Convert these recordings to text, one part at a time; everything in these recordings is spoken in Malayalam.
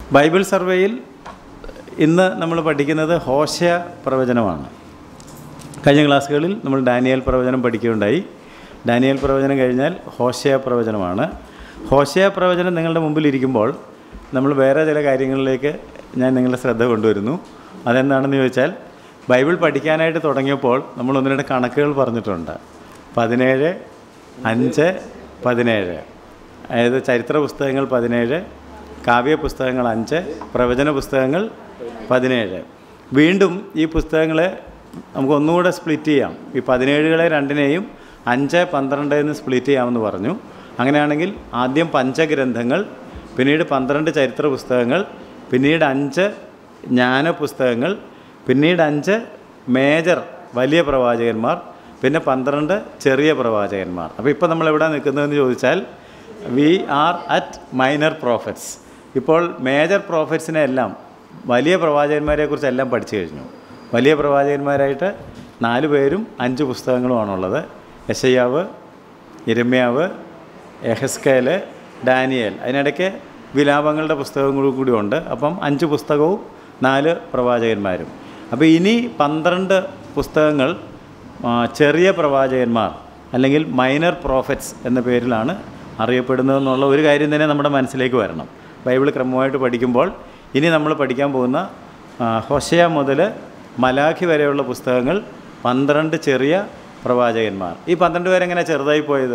ബൈബിൾ സർവേയിൽ ഇന്ന് നമ്മൾ പഠിക്കുന്നത് ഹോശയ പ്രവചനമാണ് കഴിഞ്ഞ ക്ലാസ്സുകളിൽ നമ്മൾ ഡാനിയൽ പ്രവചനം പഠിക്കുകയുണ്ടായി ഡാനിയൽ പ്രവചനം കഴിഞ്ഞാൽ ഹോശയ പ്രവചനമാണ് ഹോശയ പ്രവചനം നിങ്ങളുടെ മുമ്പിൽ ഇരിക്കുമ്പോൾ നമ്മൾ വേറെ ചില കാര്യങ്ങളിലേക്ക് ഞാൻ നിങ്ങളുടെ ശ്രദ്ധ കൊണ്ടുവരുന്നു അതെന്താണെന്ന് ചോദിച്ചാൽ ബൈബിൾ പഠിക്കാനായിട്ട് തുടങ്ങിയപ്പോൾ നമ്മൾ ഒന്ന് രണ്ട് കണക്കുകൾ പറഞ്ഞിട്ടുണ്ട് പതിനേഴ് അഞ്ച് പതിനേഴ് അതായത് ചരിത്ര പുസ്തകങ്ങൾ പതിനേഴ് കാവ്യ പുസ്തകങ്ങൾ അഞ്ച് പ്രവചന പുസ്തകങ്ങൾ പതിനേഴ് വീണ്ടും ഈ പുസ്തകങ്ങളെ നമുക്ക് ഒന്നുകൂടെ സ്പ്ലിറ്റ് ചെയ്യാം ഈ പതിനേഴുകളെ രണ്ടിനെയും അഞ്ച് പന്ത്രണ്ട് എന്ന് സ്പ്ലിറ്റ് ചെയ്യാമെന്ന് പറഞ്ഞു അങ്ങനെയാണെങ്കിൽ ആദ്യം പഞ്ചഗ്രന്ഥങ്ങൾ പിന്നീട് പന്ത്രണ്ട് ചരിത്ര പുസ്തകങ്ങൾ പിന്നീട് അഞ്ച് ജ്ഞാന പുസ്തകങ്ങൾ പിന്നീട് അഞ്ച് മേജർ വലിയ പ്രവാചകന്മാർ പിന്നെ പന്ത്രണ്ട് ചെറിയ പ്രവാചകന്മാർ അപ്പോൾ ഇപ്പോൾ നമ്മൾ എവിടെ നിൽക്കുന്നതെന്ന് ചോദിച്ചാൽ we are at minor prophets ഇപ്പോൾ മേജർ പ്രോഫറ്റ്സിനെ എല്ലാം വലിയ പ്രവാചകന്മാരെക്കുറിച്ച് എല്ലാം പഠിച്ചു കഴിഞ്ഞു വലിയ പ്രവാചകന്മാരായിട്ട് നാല് പേരും അഞ്ച് പുസ്തകങ്ങളുമാണുള്ളത് യശയ്യാവ് ഇരമ്യാവ് എഹസ്കേല് ഡാനിയേൽ അതിനിടയ്ക്ക് വിലാപങ്ങളുടെ പുസ്തകങ്ങളും കൂടി ഉണ്ട് അപ്പം അഞ്ച് പുസ്തകവും നാല് പ്രവാചകന്മാരും അപ്പോൾ ഇനി പന്ത്രണ്ട് പുസ്തകങ്ങൾ ആ, ചെറിയ പ്രവാചകന്മാർ അല്ലെങ്കിൽ മൈനർ പ്രോഫറ്റ്സ് എന്ന പേരിലാണ് അറിയപ്പെടുന്നതെന്നുള്ള ഒരു കാര്യം തന്നെ നമ്മുടെ മനസ്സിലേക്ക് വരണം ബൈബിൾ ക്രമമായിട്ട് പഠിക്കുമ്പോൾ ഇനി നമ്മൾ പഠിക്കാൻ പോകുന്ന ആ, ഹൊശയ മുതൽ മലാഖി വരെയുള്ള പുസ്തകങ്ങൾ പന്ത്രണ്ട് ചെറിയ പ്രവാചകന്മാർ ഈ പന്ത്രണ്ട് പേരെങ്ങനെ ചെറുതായി പോയത്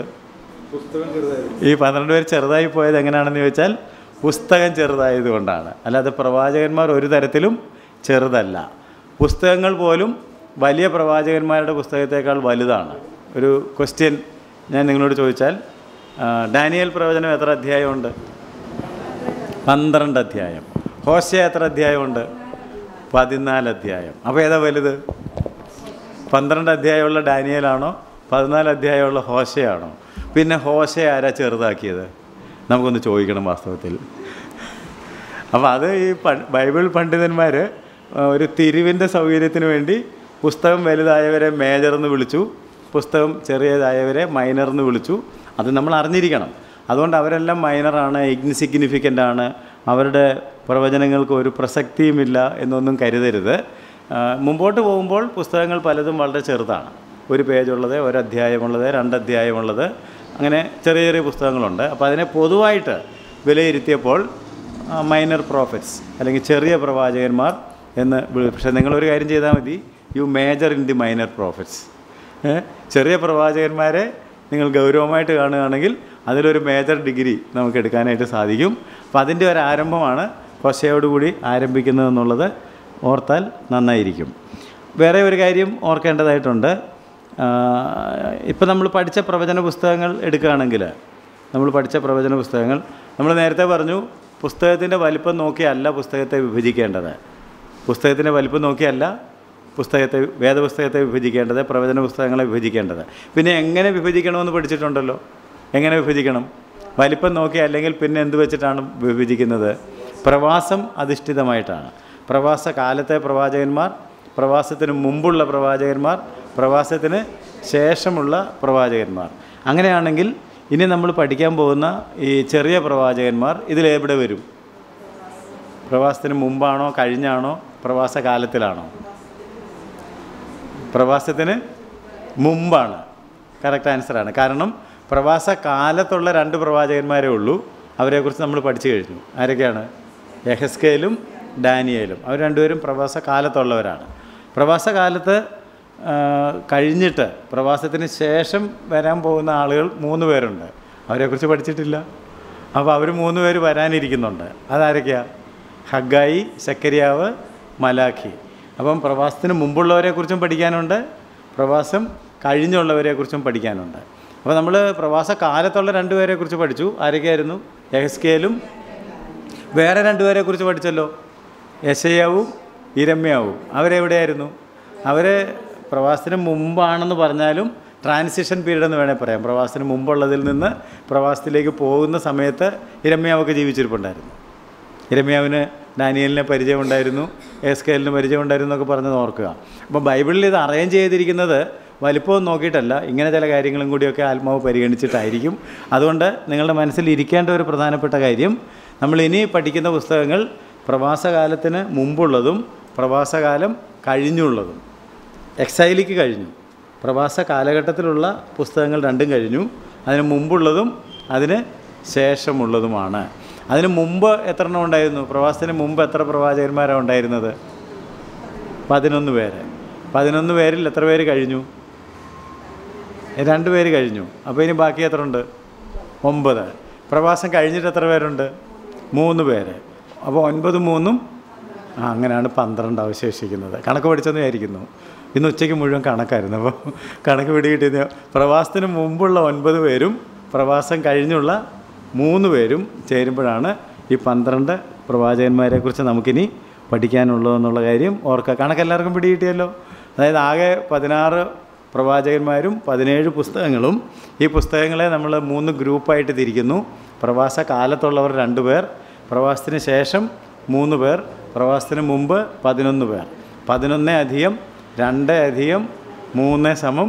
ഈ പന്ത്രണ്ട് പേര് ചെറുതായി പോയത് എങ്ങനെയാണെന്ന് ചോദിച്ചാൽ പുസ്തകം ചെറുതായത് കൊണ്ടാണ് അല്ലാതെ പ്രവാചകന്മാർ ഒരു തരത്തിലും ചെറുതല്ല പുസ്തകങ്ങൾ പോലും വലിയ പ്രവാചകന്മാരുടെ പുസ്തകത്തേക്കാൾ വലുതാണ് ഒരു ക്വസ്റ്റ്യൻ ഞാൻ നിങ്ങളോട് ചോദിച്ചാൽ ആ, ഡാനിയൽ പ്രവചനം എത്ര അധ്യായമുണ്ട് പന്ത്രണ്ട് അധ്യായം ഹോശയ എത്ര അധ്യായമുണ്ട് പതിനാല് അധ്യായം അപ്പോൾ ഏതാ വലുത് പന്ത്രണ്ട് അധ്യായമുള്ള ഡാനിയലാണോ പതിനാല് അധ്യായമുള്ള ഹോശയാണോ പിന്നെ ഹോശ ആരാ ചെറുതാക്കിയത് നമുക്കൊന്ന് ചോദിക്കണം വാസ്തവത്തിൽ അപ്പോൾ അത് ഈ പ- ബൈബിൾ പണ്ഡിതന്മാർ ഒരു തിരിവിൻ്റെ സൗകര്യത്തിന് വേണ്ടി പുസ്തകം വലുതായവരെ മേജർ എന്ന് വിളിച്ചു പുസ്തകം ചെറിയതായവരെ മൈനർ എന്ന് വിളിച്ചു അത് നമ്മൾ അറിഞ്ഞിരിക്കണം അതുകൊണ്ട് അവരെല്ലാം മൈനറാണ് ഇഗ്നിസിഗ്നിഫിക്കൻ്റ് ആണ് അവരുടെ പ്രവചനങ്ങൾക്ക് ഒരു പ്രസക്തിയുമില്ല എന്നൊന്നും കരുതരുത് ആ, മുമ്പോട്ട് പോകുമ്പോൾ പുസ്തകങ്ങൾ പലതും വളരെ ചെറുതാണ് ഒരു പേജുള്ളത് ഒരു അധ്യായമുള്ളത് രണ്ട് അധ്യായമുള്ളത് അങ്ങനെ ചെറിയ ചെറിയ പുസ്തകങ്ങളുണ്ട് അപ്പോൾ അതിനെ പൊതുവായിട്ട് വിലയിരുത്തിയപ്പോൾ മൈനർ പ്രോഫറ്റ്സ് അല്ലെങ്കിൽ ചെറിയ പ്രവാചകന്മാർ എന്ന് വിളി പക്ഷേ നിങ്ങളൊരു കാര്യം ചെയ്താൽ മതി you major in the minor prophets ചെറിയ പ്രവാചകന്മാരെ നിങ്ങൾ ഗൗരവമായിട്ട് കാണുകയാണെങ്കിൽ അതിലൊരു മേജർ ഡിഗ്രി നമുക്ക് എടുക്കാനായിട്ട് സാധിക്കും അപ്പോൾ അതിൻ്റെ ഒരു ആരംഭമാണ് ഹൊശയോടുകൂടി ആരംഭിക്കുന്നതെന്നുള്ളത് ഓർത്താൽ നന്നായിരിക്കും വേറെ ഒരു കാര്യം ഓർക്കേണ്ടതായിട്ടുണ്ട് ഇപ്പം നമ്മൾ പഠിച്ച പ്രവചന പുസ്തകങ്ങൾ എടുക്കുകയാണെങ്കിൽ നമ്മൾ പഠിച്ച പ്രവചന പുസ്തകങ്ങൾ നമ്മൾ നേരത്തെ പറഞ്ഞു പുസ്തകത്തിൻ്റെ വലിപ്പം നോക്കിയല്ല പുസ്തകത്തെ വിഭജിക്കേണ്ടത് പുസ്തകത്തിൻ്റെ വലിപ്പം നോക്കിയല്ല പുസ്തകത്തെ വേദപുസ്തകത്തെ വിഭജിക്കേണ്ടത് പ്രവചന പുസ്തകങ്ങളെ വിഭജിക്കേണ്ടത് പിന്നെ എങ്ങനെ വിഭജിക്കണമെന്ന് പഠിച്ചിട്ടുണ്ടല്ലോ എങ്ങനെ വിഭജിക്കണം വലിപ്പം നോക്കി അല്ലെങ്കിൽ പിന്നെ എന്ത് വെച്ചിട്ടാണ് വിഭജിക്കുന്നത് പ്രവാസം അധിഷ്ഠിതമായിട്ടാണ് പ്രവാസ കാലത്തെ പ്രവാചകന്മാർ പ്രവാസത്തിന് മുമ്പുള്ള പ്രവാചകന്മാർ പ്രവാസത്തിന് ശേഷമുള്ള പ്രവാചകന്മാർ അങ്ങനെയാണെങ്കിൽ ഇനി നമ്മൾ പഠിക്കാൻ പോകുന്ന ഈ ചെറിയ പ്രവാചകന്മാർ ഇതിലെവിടെ വരും പ്രവാസത്തിന് മുമ്പാണോ കഴിഞ്ഞാണോ പ്രവാസ കാലത്തിലാണോ പ്രവാസത്തിന് മുമ്പാണ് കറക്റ്റ് ആൻസറാണ് കാരണം പ്രവാസ കാലത്തുള്ള രണ്ട് പ്രവാചകന്മാരേ ഉള്ളൂ അവരെക്കുറിച്ച് നമ്മൾ പഠിച്ചു കഴിഞ്ഞു ആരൊക്കെയാണ് യഹസ്കേലും ഡാനിയേലും അവർ രണ്ടുപേരും പ്രവാസ കാലത്തുള്ളവരാണ് പ്രവാസ കാലത്ത് ആ, കഴിഞ്ഞിട്ട് പ്രവാസത്തിന് ശേഷം വരാൻ പോകുന്ന ആളുകൾ മൂന്ന് പേരുണ്ട് അവരെക്കുറിച്ച് പഠിച്ചിട്ടില്ല അപ്പോൾ അവർ മൂന്ന് പേര് വരാനിരിക്കുന്നുണ്ട് അതാരൊക്കെയാണ് ഹഗായി ശക്കരിയാവ് മലാഖി അപ്പം പ്രവാസത്തിന് മുമ്പുള്ളവരെക്കുറിച്ചും പഠിക്കാനുണ്ട് പ്രവാസം കഴിഞ്ഞുള്ളവരെക്കുറിച്ചും പഠിക്കാനുണ്ട് അപ്പോൾ നമ്മൾ പ്രവാസ കാലത്തുള്ള രണ്ടുപേരെക്കുറിച്ച് പഠിച്ചു ആരൊക്കെയായിരുന്നു എഹസ്കേലും വേറെ രണ്ടുപേരെക്കുറിച്ച് പഠിച്ചല്ലോ യശയാവും ഇരമ്യാവും അവരെവിടെയായിരുന്നു അവർ പ്രവാസത്തിന് മുമ്പാണെന്ന് പറഞ്ഞാലും ട്രാൻസിഷൻ പീരീഡ് എന്ന് വേണേൽ പറയാം പ്രവാസത്തിന് മുമ്പുള്ളതിൽ നിന്ന് പ്രവാസത്തിലേക്ക് പോകുന്ന സമയത്ത് ഇരമ്യാവൊക്കെ ജീവിച്ചിരിപ്പുണ്ടായിരുന്നു ഇരമ്യാവിന് ഡാനിയലിനെ പരിചയമുണ്ടായിരുന്നു എസ്കേലിന് പരിചയമുണ്ടായിരുന്നു എന്നൊക്കെ പറഞ്ഞത് ഓർക്കുക അപ്പോൾ ബൈബിളിൽ ഇത് അറേഞ്ച് ചെയ്തിരിക്കുന്നത് വലിപ്പവും നോക്കിയിട്ടല്ല ഇങ്ങനെ ചില കാര്യങ്ങളും കൂടിയൊക്കെ ആത്മാവ് പരിഗണിച്ചിട്ടായിരിക്കും അതുകൊണ്ട് നിങ്ങളുടെ മനസ്സിൽ ഇരിക്കേണ്ട ഒരു പ്രധാനപ്പെട്ട കാര്യം നമ്മൾ ഇനി പഠിക്കുന്ന പുസ്തകങ്ങൾ പ്രവാസകാലത്തിന് മുമ്പുള്ളതും പ്രവാസകാലം കഴിഞ്ഞുള്ളതും എക്സൈലിക്ക് കഴിഞ്ഞു പ്രവാസ കാലഘട്ടത്തിലുള്ള പുസ്തകങ്ങൾ രണ്ടും കഴിഞ്ഞു അതിന് മുമ്പുള്ളതും അതിന് ശേഷമുള്ളതുമാണ് അതിന് മുമ്പ് എത്ര എണ്ണം ഉണ്ടായിരുന്നു പ്രവാസത്തിന് മുമ്പ് എത്ര പ്രവാചകന്മാരാണ് ഉണ്ടായിരുന്നത് പതിനൊന്ന് പേര് പതിനൊന്ന് പേരിൽ എത്ര പേര് കഴിഞ്ഞു രണ്ട് പേര് കഴിഞ്ഞു അപ്പോൾ ഇനി ബാക്കി എത്ര ഉണ്ട് ഒമ്പത് പ്രവാസം കഴിഞ്ഞിട്ട് എത്ര പേരുണ്ട് മൂന്ന് പേര് അപ്പോൾ ഒൻപത് മൂന്നും ആ അങ്ങനെയാണ് പന്ത്രണ്ട് അവശേഷിക്കുന്നത് കണക്ക് പഠിച്ചെന്ന് വിചാരിക്കുന്നു ഇന്ന് ഉച്ചയ്ക്ക് മുഴുവൻ കണക്കായിരുന്നു അപ്പോൾ കണക്ക് പിടികിട്ടിയത് പ്രവാസത്തിന് മുമ്പുള്ള ഒൻപത് പേരും പ്രവാസം കഴിഞ്ഞുള്ള മൂന്ന് പേരും ചേരുമ്പോഴാണ് ഈ പന്ത്രണ്ട് പ്രവാചകന്മാരെക്കുറിച്ച് നമുക്കിനി പഠിക്കാനുള്ളതെന്നുള്ള കാര്യം ഓർക്കുക കണക്കെല്ലാവർക്കും പിടികിട്ടിയല്ലോ അതായത് ആകെ പതിനാറ് പ്രവാചകന്മാരും പതിനേഴ് പുസ്തകങ്ങളും ഈ പുസ്തകങ്ങളെ നമ്മൾ മൂന്ന് ഗ്രൂപ്പായിട്ട് തിരിക്കുന്നു പ്രവാസ കാലത്തുള്ളവർ രണ്ട് പേർ പ്രവാസത്തിന് ശേഷം മൂന്ന് പേർ പ്രവാസത്തിന് മുമ്പ് പതിനൊന്ന് പേർ പതിനൊന്ന് അധികം രണ്ട് അധികം മൂന്ന് സമം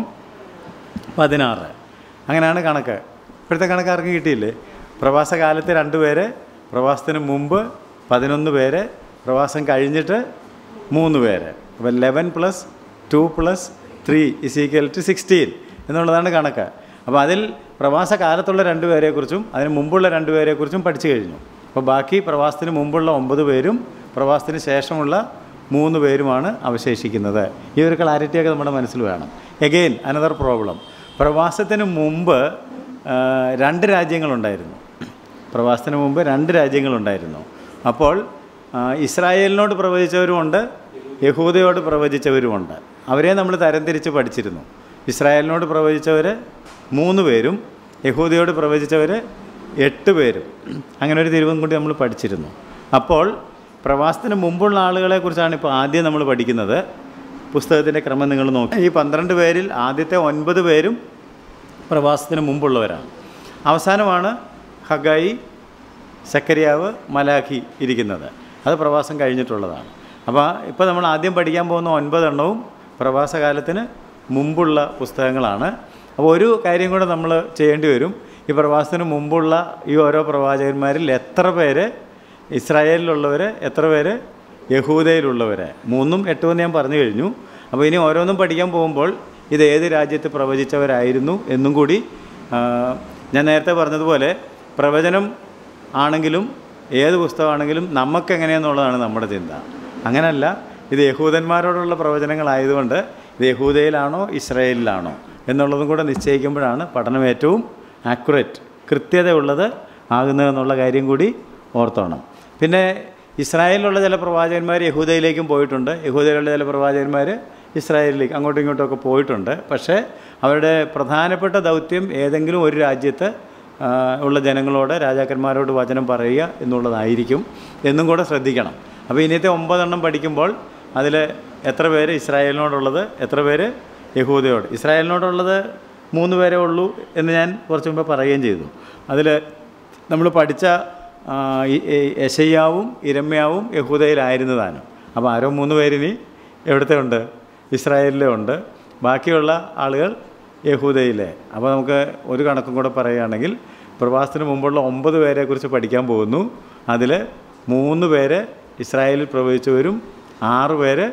പതിനാറ് അങ്ങനെയാണ് കണക്ക് ഇപ്പോഴത്തെ കണക്ക് ആർക്കും കിട്ടിയില്ലേ പ്രവാസ കാലത്ത് രണ്ട് പേര് പ്രവാസത്തിന് മുമ്പ് പതിനൊന്ന് പേര് പ്രവാസം കഴിഞ്ഞിട്ട് മൂന്ന് പേര് അപ്പോൾ eleven plus two plus three is equal to sixteen എന്നുള്ളതാണ് കണക്ക് അപ്പോൾ അതിൽ പ്രവാസ കാലത്തുള്ള രണ്ട് പേരെക്കുറിച്ചും അതിന് മുമ്പുള്ള രണ്ട് പേരെക്കുറിച്ചും പഠിച്ചു കഴിഞ്ഞു അപ്പോൾ ബാക്കി പ്രവാസത്തിന് മുമ്പുള്ള ഒമ്പത് പേരും പ്രവാസത്തിന് ശേഷമുള്ള മൂന്ന് പേരുമാണ് അവശേഷിക്കുന്നത് ഈ ഒരു ക്ലാരിറ്റിയൊക്കെ നമ്മുടെ മനസ്സിൽ വേണം എഗെയിൻ അനദർ പ്രോബ്ലം പ്രവാസത്തിന് മുമ്പ് ആ, രണ്ട് രാജ്യങ്ങളുണ്ടായിരുന്നു പ്രവാസത്തിന് മുമ്പ് രണ്ട് രാജ്യങ്ങളുണ്ടായിരുന്നു അപ്പോൾ ആ, ഇസ്രായേലിനോട് പ്രവചിച്ചവരുമുണ്ട് യഹൂദയോട് പ്രവചിച്ചവരുമുണ്ട് അവരെ നമ്മൾ തരംതിരിച്ച് പഠിച്ചിരുന്നു ഇസ്രായേലിനോട് പ്രവചിച്ചവർ മൂന്ന് പേരും യഹൂദയോട് പ്രവചിച്ചവർ എട്ട് പേരും അങ്ങനെ ഒരു തിരുവും കൂടി നമ്മൾ പഠിച്ചിരുന്നു അപ്പോൾ പ്രവാസത്തിന് മുമ്പുള്ള ആളുകളെക്കുറിച്ചാണ് ഇപ്പോൾ ആദ്യം നമ്മൾ പഠിക്കുന്നത് പുസ്തകത്തിൻ്റെ ക്രമം നിങ്ങൾ നോക്കി ഈ പന്ത്രണ്ട് പേരിൽ ആദ്യത്തെ ഒൻപത് പേരും പ്രവാസത്തിന് മുമ്പുള്ളവരാണ് അവസാനമാണ് ഹഗായി സക്കരിയാവ് മലാഖി ഇരിക്കുന്നത് അത് പ്രവാസം കഴിഞ്ഞിട്ടുള്ളതാണ് അപ്പോൾ ഇപ്പോൾ നമ്മൾ ആദ്യം പഠിക്കാൻ പോകുന്ന ഒൻപതെണ്ണവും പ്രവാസകാലത്തിന് മുമ്പുള്ള പുസ്തകങ്ങളാണ് അപ്പോൾ ഒരു കാര്യം കൂടെ നമ്മൾ ചെയ്യേണ്ടി വരും ഈ പ്രവാസത്തിന് മുമ്പുള്ള ഈ ഓരോ പ്രവാചകന്മാരിൽ എത്ര പേര് ഇസ്രായേലിലുള്ളവർ എത്ര പേര് യഹൂദയിലുള്ളവർ മൂന്നും എട്ടും എന്ന് ഞാൻ പറഞ്ഞു കഴിഞ്ഞു അപ്പോൾ ഇനി ഓരോന്നും പഠിക്കാൻ പോകുമ്പോൾ ഇത് ഏത് രാജ്യത്ത് പ്രവചിച്ചവരായിരുന്നു എന്നും കൂടി ആ, ഞാൻ നേരത്തെ പറഞ്ഞതുപോലെ പ്രവചനം ആണെങ്കിലും ഏത് പുസ്തകമാണെങ്കിലും നമുക്കെങ്ങനെയെന്നുള്ളതാണ് നമ്മുടെ ചിന്ത അങ്ങനല്ല ഇത് യഹൂദന്മാരോടുള്ള പ്രവചനങ്ങളായതുകൊണ്ട് ഇത് യഹൂദയിലാണോ ഇസ്രായേലിലാണോ എന്നുള്ളതും കൂടെ നിശ്ചയിക്കുമ്പോഴാണ് പഠനം ഏറ്റവും ആക്യുറേറ്റ് കൃത്യതയുള്ളത് ആകുന്നതെന്നുള്ള കാര്യം കൂടി ഓർത്തോണം പിന്നെ ഇസ്രായേലിലുള്ള ചില പ്രവാചകന്മാർ യഹൂദയിലേക്കും പോയിട്ടുണ്ട് യഹൂദയിലുള്ള ചില പ്രവാചകന്മാർ ഇസ്രായേലിലേക്ക് അങ്ങോട്ടും ഇങ്ങോട്ടും ഒക്കെ പോയിട്ടുണ്ട് പക്ഷേ അവരുടെ പ്രധാനപ്പെട്ട ദൗത്യം ഏതെങ്കിലും ഒരു രാജ്യത്ത് ആ, ഉള്ള ജനങ്ങളോട് രാജാക്കന്മാരോട് വചനം പറയുക എന്നുള്ളതായിരിക്കും എന്നും കൂടെ ശ്രദ്ധിക്കണം അപ്പോൾ ഇനിയത്തെ ഒമ്പതെണ്ണം പഠിക്കുമ്പോൾ അതിൽ എത്ര പേര് ഇസ്രായേലിനോടുള്ളത് എത്ര പേര് യഹൂദയോട് ഇസ്രായേലിനോടുള്ളത് മൂന്ന് പേരേ ഉള്ളൂ എന്ന് ഞാൻ കുറച്ച് മുമ്പ് പറയുകയും ചെയ്തു അതിൽ നമ്മൾ പഠിച്ച ആ, ഈ- ഈ യശയ്യാവും ഇരമ്യാവും യഹൂദയിലായിരുന്നതാണ് അപ്പോൾ ആരോ മൂന്ന് പേരിനി എവിടുത്തെ ഉണ്ട് ഇസ്രായേലിലെ ഉണ്ട് ബാക്കിയുള്ള ആളുകൾ യഹൂദയിലെ അപ്പോൾ നമുക്ക് ഒരു കണക്കും കൂടെ പറയുകയാണെങ്കിൽ പ്രവാസത്തിന് മുമ്പുള്ള ഒമ്പത് പേരെക്കുറിച്ച് പഠിക്കാൻ പോകുന്നു അതിൽ മൂന്ന് പേര് ഇസ്രായേലിൽ പ്രവചിച്ചവരും ആറ് പേര്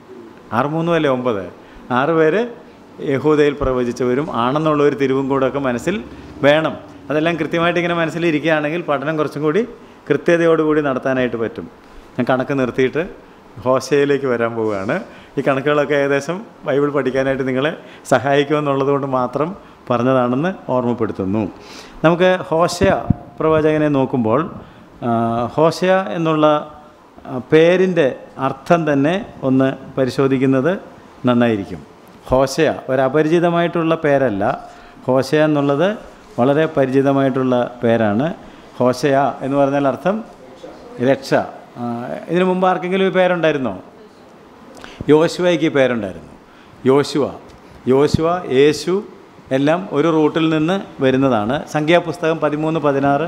ആറ് മൂന്നും അല്ലേ ഒമ്പത് ആറ് പേര് യഹൂദയിൽ പ്രവചിച്ചവരും ആണെന്നുള്ള ഒരു തിരിവും കൂടെ ഒക്കെ മനസ്സിൽ വേണം അതെല്ലാം കൃത്യമായിട്ട് ഇങ്ങനെ മനസ്സിലിരിക്കുകയാണെങ്കിൽ പഠനം കുറച്ചും കൂടി കൃത്യതയോടുകൂടി നടത്താനായിട്ട് പറ്റും ഞാൻ കണക്ക് നിർത്തിയിട്ട് ഹോശയിലേക്ക് വരാൻ പോവുകയാണ് ഈ കണക്കുകളൊക്കെ ഏകദേശം ബൈബിൾ പഠിക്കാനായിട്ട് നിങ്ങളെ സഹായിക്കുമെന്നുള്ളത് കൊണ്ട് മാത്രം പറഞ്ഞതാണെന്ന് ഓർമ്മപ്പെടുത്തുന്നു നമുക്ക് ഹോശയ പ്രവാചകനെ നോക്കുമ്പോൾ ആ, ഹോശയ എന്നുള്ള ആ, പേരിൻ്റെ അർത്ഥം തന്നെ ഒന്ന് പരിശോധിക്കുന്നത് നന്നായിരിക്കും ഹോശയ ഒരപരിചിതമായിട്ടുള്ള പേരല്ല ഹോശയ എന്നുള്ളത് വളരെ പരിചിതമായിട്ടുള്ള പേരാണ് ഹോശയ എന്ന് പറഞ്ഞാൽ അർത്ഥം രക്ഷ ആ, ഇതിനു മുമ്പ് ആർക്കെങ്കിലും ഈ പേരുണ്ടായിരുന്നോ യോശുവയ്ക്ക് ഈ പേരുണ്ടായിരുന്നു യോശുവ യോശുവ യേശു എല്ലാം ഒരു റൂട്ടിൽ നിന്ന് വരുന്നതാണ് സംഖ്യാപുസ്തകം പതിമൂന്ന് പതിനാറ്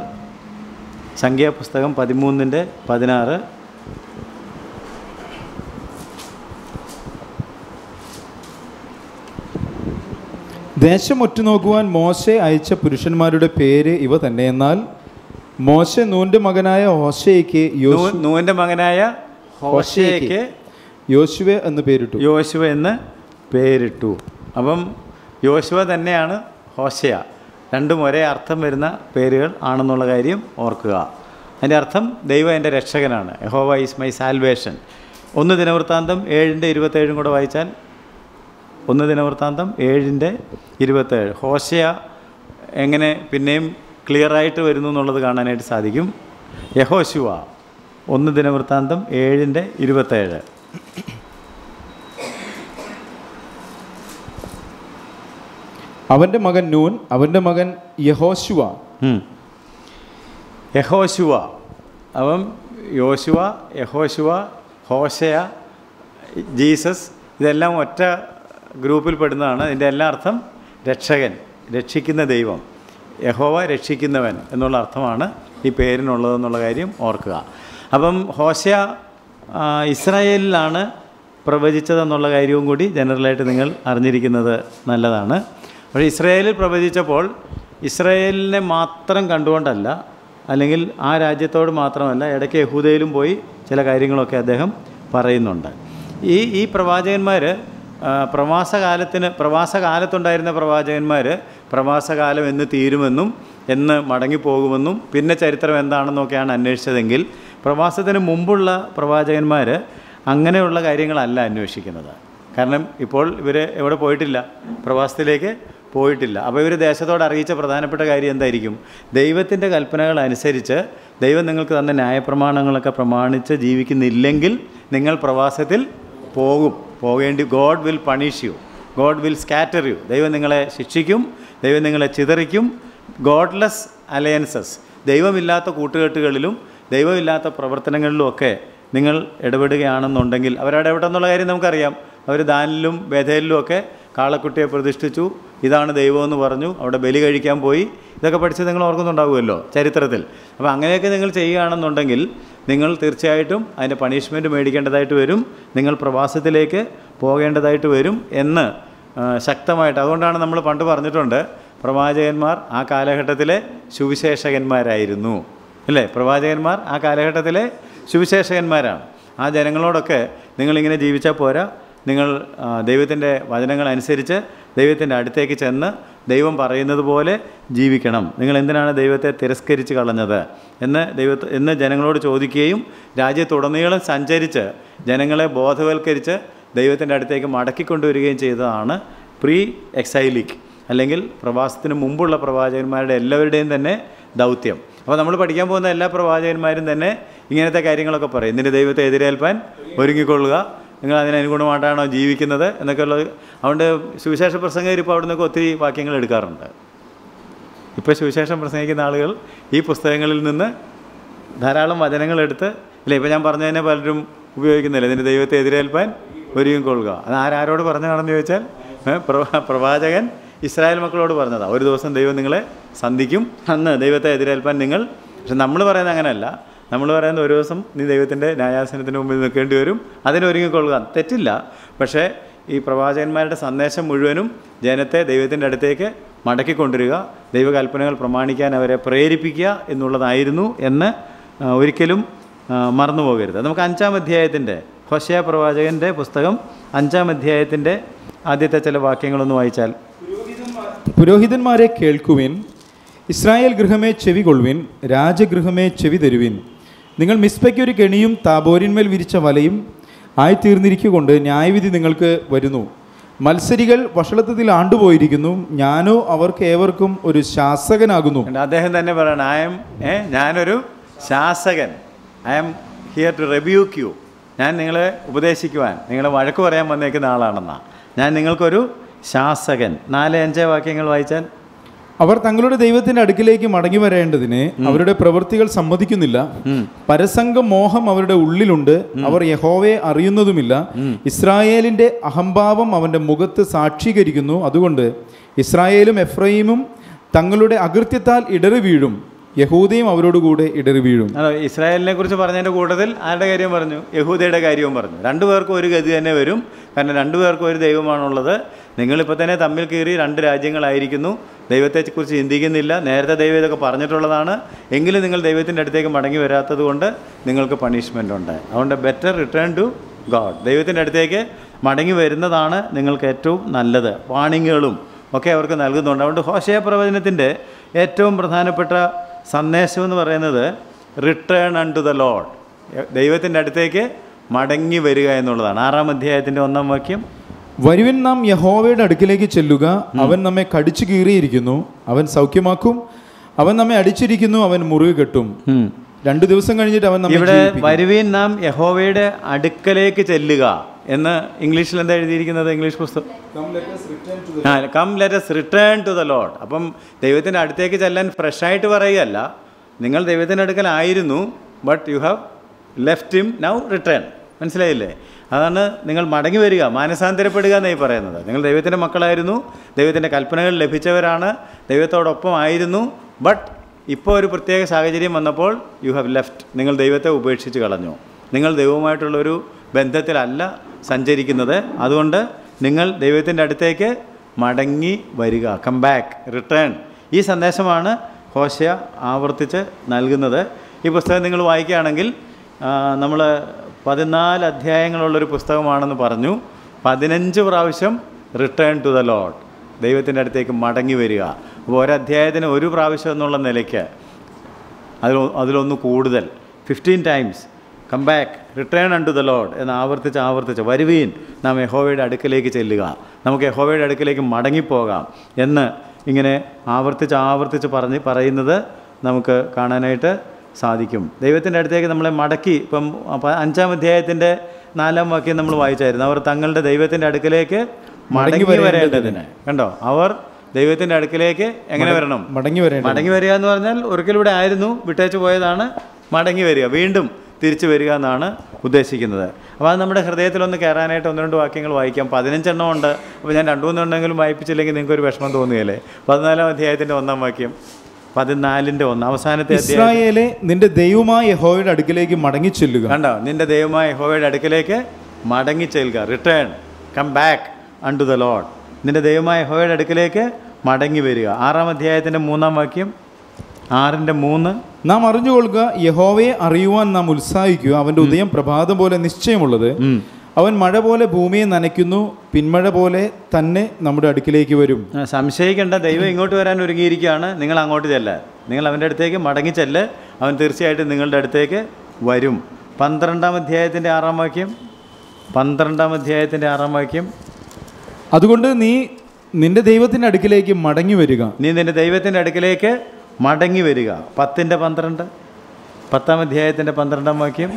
സംഖ്യാപുസ്തകം പതിമൂന്നിൻ്റെ പതിനാറ് ദേശം ഒറ്റുനോക്കുവാൻ മോശെ അയച്ച പുരുഷന്മാരുടെ പേര് ഇവ തന്നെ എന്നാൽ മോശ നൂന്റെ മകനായ ഹോശയ്ക്ക് യോശു നൂ- നൂന്റെ മകനായ ഹോശയ്ക്ക് യോശുവെ എന്ന് പേരിട്ടു യോശുവ എന്ന് പേരിട്ടു അപ്പം യോശുവ തന്നെയാണ് ഹോശയ രണ്ടും ഒരേ അർത്ഥം വരുന്ന പേരുകൾ ആണെന്നുള്ള കാര്യം ഓർക്കുക അതിൻ്റെ അർത്ഥം ദൈവം എൻ്റെ രക്ഷകനാണ് യഹോവ ഈസ് മൈ സാൽവേഷൻ ഒന്ന് ദിനവൃത്താന്തം ഏഴിൻ്റെ ഇരുപത്തേഴും കൂടെ വായിച്ചാൽ ഒന്ന് ദിനവൃത്താന്തം ഏഴിൻ്റെ ഇരുപത്തേഴ് ഹോശയ എങ്ങനെ പിന്നെയും ക്ലിയറായിട്ട് വരുന്നു എന്നുള്ളത് കാണാനായിട്ട് സാധിക്കും യഹോശുവ ഒന്ന് ദിനവൃത്താന്തം ഏഴിൻ്റെ ഇരുപത്തേഴ് അവന്റെ മകൻ നൂൻ അവന്റെ മകൻ യഹോശുവ ഉം. യഹോശുവ അവൻ യോശുവ യഹോശുവ ഹോശയ ജീസസ് ഇതെല്ലാം ഒറ്റ ഗ്രൂപ്പിൽ പെടുന്നതാണ് ഇതിൻ്റെ എല്ലാ അർത്ഥം രക്ഷകൻ രക്ഷിക്കുന്ന ദൈവം യഹോവ രക്ഷിക്കുന്നവൻ എന്നുള്ള അർത്ഥമാണ് ഈ പേരിനുള്ളതെന്നുള്ള കാര്യം ഓർക്കുക അപ്പം ഹോശയ ആ, ഇസ്രായേലിലാണ് പ്രവചിച്ചതെന്നുള്ള കാര്യവും കൂടി ജനറലായിട്ട് നിങ്ങൾ അറിഞ്ഞിരിക്കുന്നത് നല്ലതാണ് പക്ഷേ ഇസ്രായേലിൽ പ്രവചിച്ചപ്പോൾ ഇസ്രായേലിനെ മാത്രം കണ്ടുകൊണ്ടല്ല അല്ലെങ്കിൽ ആ രാജ്യത്തോട് മാത്രമല്ല ഇടയ്ക്ക് യഹൂദയിലും പോയി ചില കാര്യങ്ങളൊക്കെ അദ്ദേഹം പറയുന്നുണ്ട് ഈ ഈ പ്രവാചകന്മാർ പ്രവാസകാലത്തിന് പ്രവാസകാലത്തുണ്ടായിരുന്ന പ്രവാചകന്മാർ പ്രവാസകാലം എന്ന് തീരുമെന്നും എന്ന് മടങ്ങിപ്പോകുമെന്നും പിന്നെ ചരിത്രം എന്താണെന്നൊക്കെയാണ് അന്വേഷിച്ചതെങ്കിൽ പ്രവാസത്തിന് മുമ്പുള്ള പ്രവാചകന്മാർ അങ്ങനെയുള്ള കാര്യങ്ങളല്ല അന്വേഷിക്കുന്നത് കാരണം ഇപ്പോൾ ഇവർ എവിടെ പോയിട്ടില്ല പ്രവാസത്തിലേക്ക് പോയിട്ടില്ല അപ്പോൾ ഇവർ ദേശത്തോട് അറിയിച്ച പ്രധാനപ്പെട്ട കാര്യം എന്തായിരിക്കും ദൈവത്തിൻ്റെ കൽപ്പനകൾ അനുസരിച്ച് ദൈവം നിങ്ങൾക്ക് തന്ന ന്യായപ്രമാണങ്ങളൊക്കെ പ്രമാണിച്ച് ജീവിക്കുന്നില്ലെങ്കിൽ നിങ്ങൾ പ്രവാസത്തിൽ പോകും പോകേണ്ടി God will punish you God will scatter you ദൈവം നിങ്ങളെ ശിക്ഷിക്കും ദൈവം നിങ്ങളെ ചിതറിക്കും ഗോഡ്ലെസ് അലയൻസസ് ദൈവമില്ലാത്ത കൂട്ടുകെട്ടുകളിലും ദൈവമില്ലാത്ത പ്രവർത്തനങ്ങളിലും ഒക്കെ നിങ്ങൾ ഇടപെടുകയാണെന്നുണ്ടെങ്കിൽ അവരവിടെ എവിടെ എന്നുള്ള കാര്യം നമുക്കറിയാം അവർ ദാനിലും ബഥേലിലും ഒക്കെ കാളക്കുട്ടിയെ പ്രതിഷ്ഠിച്ചു ഇതാണ് ദൈവമെന്ന് പറഞ്ഞു അവിടെ ബലി കഴിക്കാൻ പോയി ഇതൊക്കെ പഠിച്ച് നിങ്ങൾ ഓർക്കുന്നുണ്ടാവുമല്ലോ ചരിത്രത്തിൽ അപ്പോൾ അങ്ങനെയൊക്കെ നിങ്ങൾ ചെയ്യുകയാണെന്നുണ്ടെങ്കിൽ നിങ്ങൾ തീർച്ചയായിട്ടും അതിൻ്റെ പണിഷ്മെൻറ്റ് മേടിക്കേണ്ടതായിട്ട് വരും നിങ്ങൾ പ്രവാസത്തിലേക്ക് പോകേണ്ടതായിട്ട് വരും എന്ന് ആ, ശക്തമായിട്ട് അതുകൊണ്ടാണ് നമ്മൾ പണ്ട് പറഞ്ഞിട്ടുണ്ട് പ്രവാചകന്മാർ ആ കാലഘട്ടത്തിലെ സുവിശേഷകന്മാരായിരുന്നു അല്ലേ പ്രവാചകന്മാർ ആ കാലഘട്ടത്തിലെ സുവിശേഷകന്മാരാണ് ആ ജനങ്ങളോടൊക്കെ നിങ്ങളിങ്ങനെ ജീവിച്ചാൽ പോരാ നിങ്ങൾ ദൈവത്തിൻ്റെ വചനങ്ങൾ അനുസരിച്ച് ദൈവത്തിൻ്റെ അടുത്തേക്ക് ചെന്ന് ദൈവം പറയുന്നത് പോലെ ജീവിക്കണം നിങ്ങൾ എന്തിനാണ് ദൈവത്തെ തിരസ്കരിച്ച് കളഞ്ഞത് എന്ന് ദൈവത്തെ എന്ന് ജനങ്ങളോട് ചോദിക്കുകയും രാജ്യത്തുടനീളം സഞ്ചരിച്ച് ജനങ്ങളെ ബോധവൽക്കരിച്ച് ദൈവത്തിൻ്റെ അടുത്തേക്ക് മടക്കിക്കൊണ്ടുവരികയും ചെയ്തതാണ് പ്രീ എക്സൈലിക് അല്ലെങ്കിൽ പ്രവാസത്തിന് മുമ്പുള്ള പ്രവാചകന്മാരുടെ എല്ലാവരുടെയും തന്നെ ദൗത്യം അപ്പോൾ നമ്മൾ പഠിക്കാൻ പോകുന്ന എല്ലാ പ്രവാചകന്മാരും തന്നെ ഇങ്ങനത്തെ കാര്യങ്ങളൊക്കെ പറയും നിന്റെ ദൈവത്തെ എതിരേൽപ്പാൻ ഒരുങ്ങിക്കൊള്ളുക നിങ്ങൾ അതിനനുഗുണമായിട്ടാണോ ജീവിക്കുന്നത് എന്നൊക്കെ ഉള്ളത് അതുകൊണ്ട് സുവിശേഷ പ്രസംഗകർ ഇപ്പോൾ അവിടെ നിന്നൊക്കെ ഒത്തിരി വാക്യങ്ങൾ എടുക്കാറുണ്ട് ഇപ്പോൾ സുവിശേഷം പ്രസംഗിക്കുന്ന ആളുകൾ ഈ പുസ്തകങ്ങളിൽ നിന്ന് ധാരാളം വചനങ്ങളെടുത്ത് ഇല്ല ഇപ്പോൾ ഞാൻ പറഞ്ഞതിനെ പലരും ഉപയോഗിക്കുന്നില്ല ഇതിൻ്റെ ദൈവത്തെ എതിരേൽപ്പാൻ ഒരുങ്ങി കൊള്ളുക അത് ആരാരോട് പറഞ്ഞതാണെന്ന് ചോദിച്ചാൽ ഏ, പ്രവാ- പ്രവാചകൻ ഇസ്രായേൽ മക്കളോട് പറഞ്ഞതാണ് ഒരു ദിവസം ദൈവം നിങ്ങളെ സന്ധിക്കും അന്ന് ദൈവത്തെ എതിരേൽപ്പാൻ നിങ്ങൾ പക്ഷെ നമ്മൾ പറയുന്നത് അങ്ങനെയല്ല നമ്മൾ പറയുന്നത് ഒരു ദിവസം നീ ദൈവത്തിൻ്റെ ന്യായാസനത്തിന് മുമ്പിൽ നിൽക്കേണ്ടി വരും അതിനൊരുങ്ങിക്കൊള്ളുക തെറ്റില്ല പക്ഷേ ഈ പ്രവാചകന്മാരുടെ സന്ദേശം മുഴുവനും ജനത്തെ ദൈവത്തിൻ്റെ അടുത്തേക്ക് മടക്കിക്കൊണ്ടിരിക ദൈവകൽപ്പനകൾ പ്രമാണിക്കാൻ അവരെ പ്രേരിപ്പിക്കുക എന്നുള്ളതായിരുന്നു എന്ന് ആ, ഒരിക്കലും ആ, മറന്നു പോകരുത് നമുക്ക് അഞ്ചാം അധ്യായത്തിൻ്റെ ഹൊശയ പ്രവാചകൻ്റെ പുസ്തകം അഞ്ചാം അധ്യായത്തിൻ്റെ ആദ്യത്തെ ചില വാക്യങ്ങളൊന്ന് വായിച്ചാൽ പുരോഹിതന്മാരെ കേൾക്കുവിൻ ഇസ്രായേൽ ഗൃഹമേ ചെവി കൊള്ളുവിൻ രാജഗൃഹമേ ചെവി തരുവിൻ നിങ്ങൾ മിസ്പയ്ക്ക് ഒരു കെണിയും താബോരിന്മേൽ വിരിച്ച വലയും ആയിത്തീർന്നിരിക്കുകൊണ്ട് ന്യായവിധി നിങ്ങൾക്ക് വരുന്നു മത്സരികൾ വഷളത്വത്തിൽ ആണ്ടുപോയിരിക്കുന്നു ഞാനോ അവർക്ക് ഏവർക്കും ഒരു ശാസകനാകുന്നു ഉണ്ട്. അദ്ദേഹം തന്നെ പറയണം ഐ എം ഏ ഞാനൊരു ശാസകൻ I am here to rebuke you ഞാൻ നിങ്ങളെ ഉപദേശിക്കുവാൻ നിങ്ങളെ വഴക്ക് പറയാൻ വന്നേക്കുന്ന ആളാണെന്നാ ഞാൻ നിങ്ങൾക്കൊരു ശാസകൻ നാല് അഞ്ച് വാക്യങ്ങൾ വായിച്ചാൽ അവർ തങ്ങളുടെ ദൈവത്തിന്റെ അടുക്കിലേക്ക് മടങ്ങി വരേണ്ടതിന് അവരുടെ പ്രവൃത്തികൾ സമ്മതിക്കുന്നില്ല പരസംഗ മോഹം അവരുടെ ഉള്ളിലുണ്ട് അവർ യഹോവയെ അറിയുന്നതുമില്ല ഇസ്രായേലിന്റെ അഹംഭാവം അവന്റെ മുഖത്ത് സാക്ഷീകരിക്കുന്നു അതുകൊണ്ട് ഇസ്രായേലും എഫ്രൈമും തങ്ങളുടെ അകൃത്യത്താൽ ഇടറി വീഴും യഹൂദയും അവരോടുകൂടെ ഇടറി വീഴും അല്ല ഇസ്രായേലിനെ കുറിച്ച് പറഞ്ഞതിൻ്റെ കൂട്ടത്തിൽ ആരുടെ കാര്യം പറഞ്ഞു യഹൂദയുടെ കാര്യവും പറഞ്ഞു രണ്ടു പേർക്കും ഒരു ഗതി തന്നെ വരും കാരണം രണ്ടു പേർക്കും ഒരു ദൈവമാണുള്ളത് നിങ്ങളിപ്പോൾ തന്നെ തമ്മിൽ കീറി രണ്ട് രാജ്യങ്ങളായിരിക്കുന്നു ദൈവത്തെക്കുറിച്ച് ചിന്തിക്കുന്നില്ല നേരത്തെ ദൈവം ഇതൊക്കെ പറഞ്ഞിട്ടുള്ളതാണ് എങ്കിലും നിങ്ങൾ ദൈവത്തിൻ്റെ അടുത്തേക്ക് മടങ്ങി വരാത്തത് കൊണ്ട് നിങ്ങൾക്ക് പണിഷ്മെൻ്റ് ഉണ്ട് അതുകൊണ്ട് ബെറ്റർ റിട്ടേൺ ടു ഗോഡ് ദൈവത്തിൻ്റെ അടുത്തേക്ക് മടങ്ങി വരുന്നതാണ് നിങ്ങൾക്ക് ഏറ്റവും നല്ലത് വാണിങ്ങുകളും ഒക്കെ അവർക്ക് നൽകുന്നുണ്ട് അതുകൊണ്ട് ഹോശയ പ്രവചനത്തിൻ്റെ ഏറ്റവും പ്രധാനപ്പെട്ട സന്ദേശം എന്ന് പറയുന്നത് return unto the Lord ദൈവത്തിൻ്റെ അടുത്തേക്ക് മടങ്ങി വരിക എന്നുള്ളതാണ് ആറാം അധ്യായത്തിൻ്റെ ഒന്നാം വാക്യം വരുവിൻ നാം യഹോവയുടെ അടുക്കിലേക്ക് ചെല്ലുക അവൻ നമ്മെ കടിച്ചു കീറിയിരിക്കുന്നു അവൻ സൗഖ്യമാക്കും അവൻ നമ്മെ അടിച്ചിരിക്കുന്നു അവൻ മുറിവ് കെട്ടും രണ്ടു ദിവസം കഴിഞ്ഞിട്ട് അവൻ നമ്മെ ഇവിടെ ജീവിപ്പിക്കും. വരുവീൻ നാം യഹോവയുടെ അടുക്കലേക്ക് ചെല്ലുക എന്ന് ഇംഗ്ലീഷിൽ എന്താ എഴുതിയിരിക്കുന്നത് ഇംഗ്ലീഷ് പുസ്തകം ആ come let's return to the Lord അപ്പം ദൈവത്തിൻ്റെ അടുത്തേക്ക് ചെല്ലാൻ ഫ്രഷായിട്ട് പറയുകയല്ല നിങ്ങൾ ദൈവത്തിൻ്റെ അടുക്കലായിരുന്നു but you have left him now return മനസ്സിലായില്ലേ അതാണ് നിങ്ങൾ മടങ്ങി വരിക മാനസാന്തരപ്പെടുക എന്നായി പറയുന്നത് നിങ്ങൾ ദൈവത്തിൻ്റെ മക്കളായിരുന്നു ദൈവത്തിൻ്റെ കൽപ്പനകൾ ലഭിച്ചവരാണ് ദൈവത്തോടൊപ്പം ആയിരുന്നു ബട്ട് ഇപ്പോൾ ഒരു പ്രത്യേക സാഹചര്യം വന്നപ്പോൾ യു ഹാവ് ലെഫ്റ്റ് നിങ്ങൾ ദൈവത്തെ ഉപേക്ഷിച്ച് കളഞ്ഞു നിങ്ങൾ ദൈവവുമായിട്ടുള്ളൊരു ബന്ധത്തിലല്ല സഞ്ചരിക്കുന്നത് അതുകൊണ്ട് നിങ്ങൾ ദൈവത്തിൻ്റെ അടുത്തേക്ക് മടങ്ങി വരിക കം ബാക്ക് റിട്ടേൺ ഈ സന്ദേശമാണ് ഹോശയ ആവർത്തിച്ച് നൽകുന്നത് ഈ പുസ്തകം നിങ്ങൾ വായിക്കുകയാണെങ്കിൽ നമ്മൾ പതിനാല് അധ്യായങ്ങളുള്ളൊരു പുസ്തകമാണെന്ന് പറഞ്ഞു പതിനഞ്ച് പ്രാവശ്യം റിട്ടേൺ ടു ദ ലോഡ് ദൈവത്തിൻ്റെ അടുത്തേക്ക് മടങ്ങി വരിക അപ്പോൾ ഒരധ്യായത്തിന് ഒരു പ്രാവശ്യം എന്നുള്ള നിലയ്ക്ക് അതിൽ അതിലൊന്ന് കൂടുതൽ fifteen times come back return unto the Lord എന്ന് ആവർത്തിച്ച് ആവർത്തിച്ച് വരുവീൻ നാം യഹോവയുടെ അടുക്കലേക്ക് ചെല്ലുക നമുക്ക് യഹോവയുടെ അടുക്കലേക്ക് മടങ്ങിപ്പോകാം എന്ന് ഇങ്ങനെ ആവർത്തിച്ച് ആവർത്തിച്ച് പറഞ്ഞ് പറയുന്നത് നമുക്ക് കാണാനായിട്ട് സാധിക്കും ദൈവത്തിൻ്റെ അടുത്തേക്ക് നമ്മളെ മടക്കി ഇപ്പം അപ്പ- അഞ്ചാം അധ്യായത്തിൻ്റെ നാലാം വാക്യം നമ്മൾ വായിച്ചായിരുന്നു അവർ തങ്ങളുടെ ദൈവത്തിൻ്റെ അടുക്കലേക്ക് മടങ്ങി വരേണ്ടതിന് കണ്ടോ അവർ ദൈവത്തിൻ്റെ അടുക്കലേക്ക് എങ്ങനെ വരണം മടങ്ങി വരേണ്ട മടങ്ങി വരിക എന്ന് പറഞ്ഞാൽ ഒരിക്കലൂടെ ആയിരുന്നു വിട്ടേച്ച് പോയതാണ് മടങ്ങി വരിക വീണ്ടും തിരിച്ചു വരിക എന്നാണ് ഉദ്ദേശിക്കുന്നത് അപ്പോൾ അത് നമ്മുടെ ഹൃദയത്തിലൊന്ന് കയറാനായിട്ട് ഒന്ന് രണ്ട് വാക്യങ്ങൾ വായിക്കാം പതിനഞ്ചെണ്ണം ഉണ്ട് അപ്പോൾ ഞാൻ രണ്ടു മൂന്നെണ്ണെങ്കിലും വായിപ്പിച്ചില്ലെങ്കിൽ നിങ്ങൾക്ക് ഒരു വിഷമം തോന്നുകയല്ലേ പതിനാലാം അധ്യായത്തിൻ്റെ ഒന്നാം വാക്യം പതിനാലിൻ്റെ ഒന്ന് അവസാനത്തെ അധ്യായം ഇസ്രായേലെ നിന്റെ ദൈവമായ യഹോവയുടെ അടുക്കിലേക്ക് മടങ്ങി ചെല്ലുക കണ്ടോ നിന്റെ ദൈവമായ യഹോവയുടെ അടുക്കലേക്ക് മടങ്ങി ചെല്ലുക return come back unto the Lord നിന്റെ ദൈവമായ യഹോവയുടെ അടുക്കലേക്ക് മടങ്ങി വരിക ആറാം അധ്യായത്തിൻ്റെ മൂന്നാം വാക്യം ആറിൻ്റെ മൂന്ന് നാം അറിഞ്ഞുകൊള്ളുക യഹോവയെ അറിയുവാൻ നാം ഉത്സാഹിക്കുക അവന്റെ ഉദയം പ്രഭാതം പോലെ നിശ്ചയമുള്ളത് അവൻ മഴ പോലെ ഭൂമിയെ നനയ്ക്കുന്നു പിന്മഴ പോലെ തന്നെ നമ്മുടെ അടുക്കിലേക്ക് വരും ആ, സംശയിക്കേണ്ട ദൈവം ഇങ്ങോട്ട് വരാൻ ഒരുങ്ങിയിരിക്കുകയാണ് നിങ്ങൾ അങ്ങോട്ട് ചെല്ല നിങ്ങൾ അവൻ്റെ അടുത്തേക്ക് മടങ്ങി ചെല്ല് അവൻ തീർച്ചയായിട്ടും നിങ്ങളുടെ അടുത്തേക്ക് വരും പന്ത്രണ്ടാം അധ്യായത്തിൻ്റെ ആറാം വാക്യം പന്ത്രണ്ടാം അധ്യായത്തിൻ്റെ ആറാം വാക്യം അതുകൊണ്ട് നീ നിന്റെ ദൈവത്തിന്റെ അടുക്കിലേക്ക് മടങ്ങി വരിക നീ നിന്റെ ദൈവത്തിൻ്റെ അടുക്കലേക്ക് മടങ്ങി വരിക പത്തിൻ്റെ പന്ത്രണ്ട് പത്താം അധ്യായത്തിൻ്റെ പന്ത്രണ്ടാം വാക്യം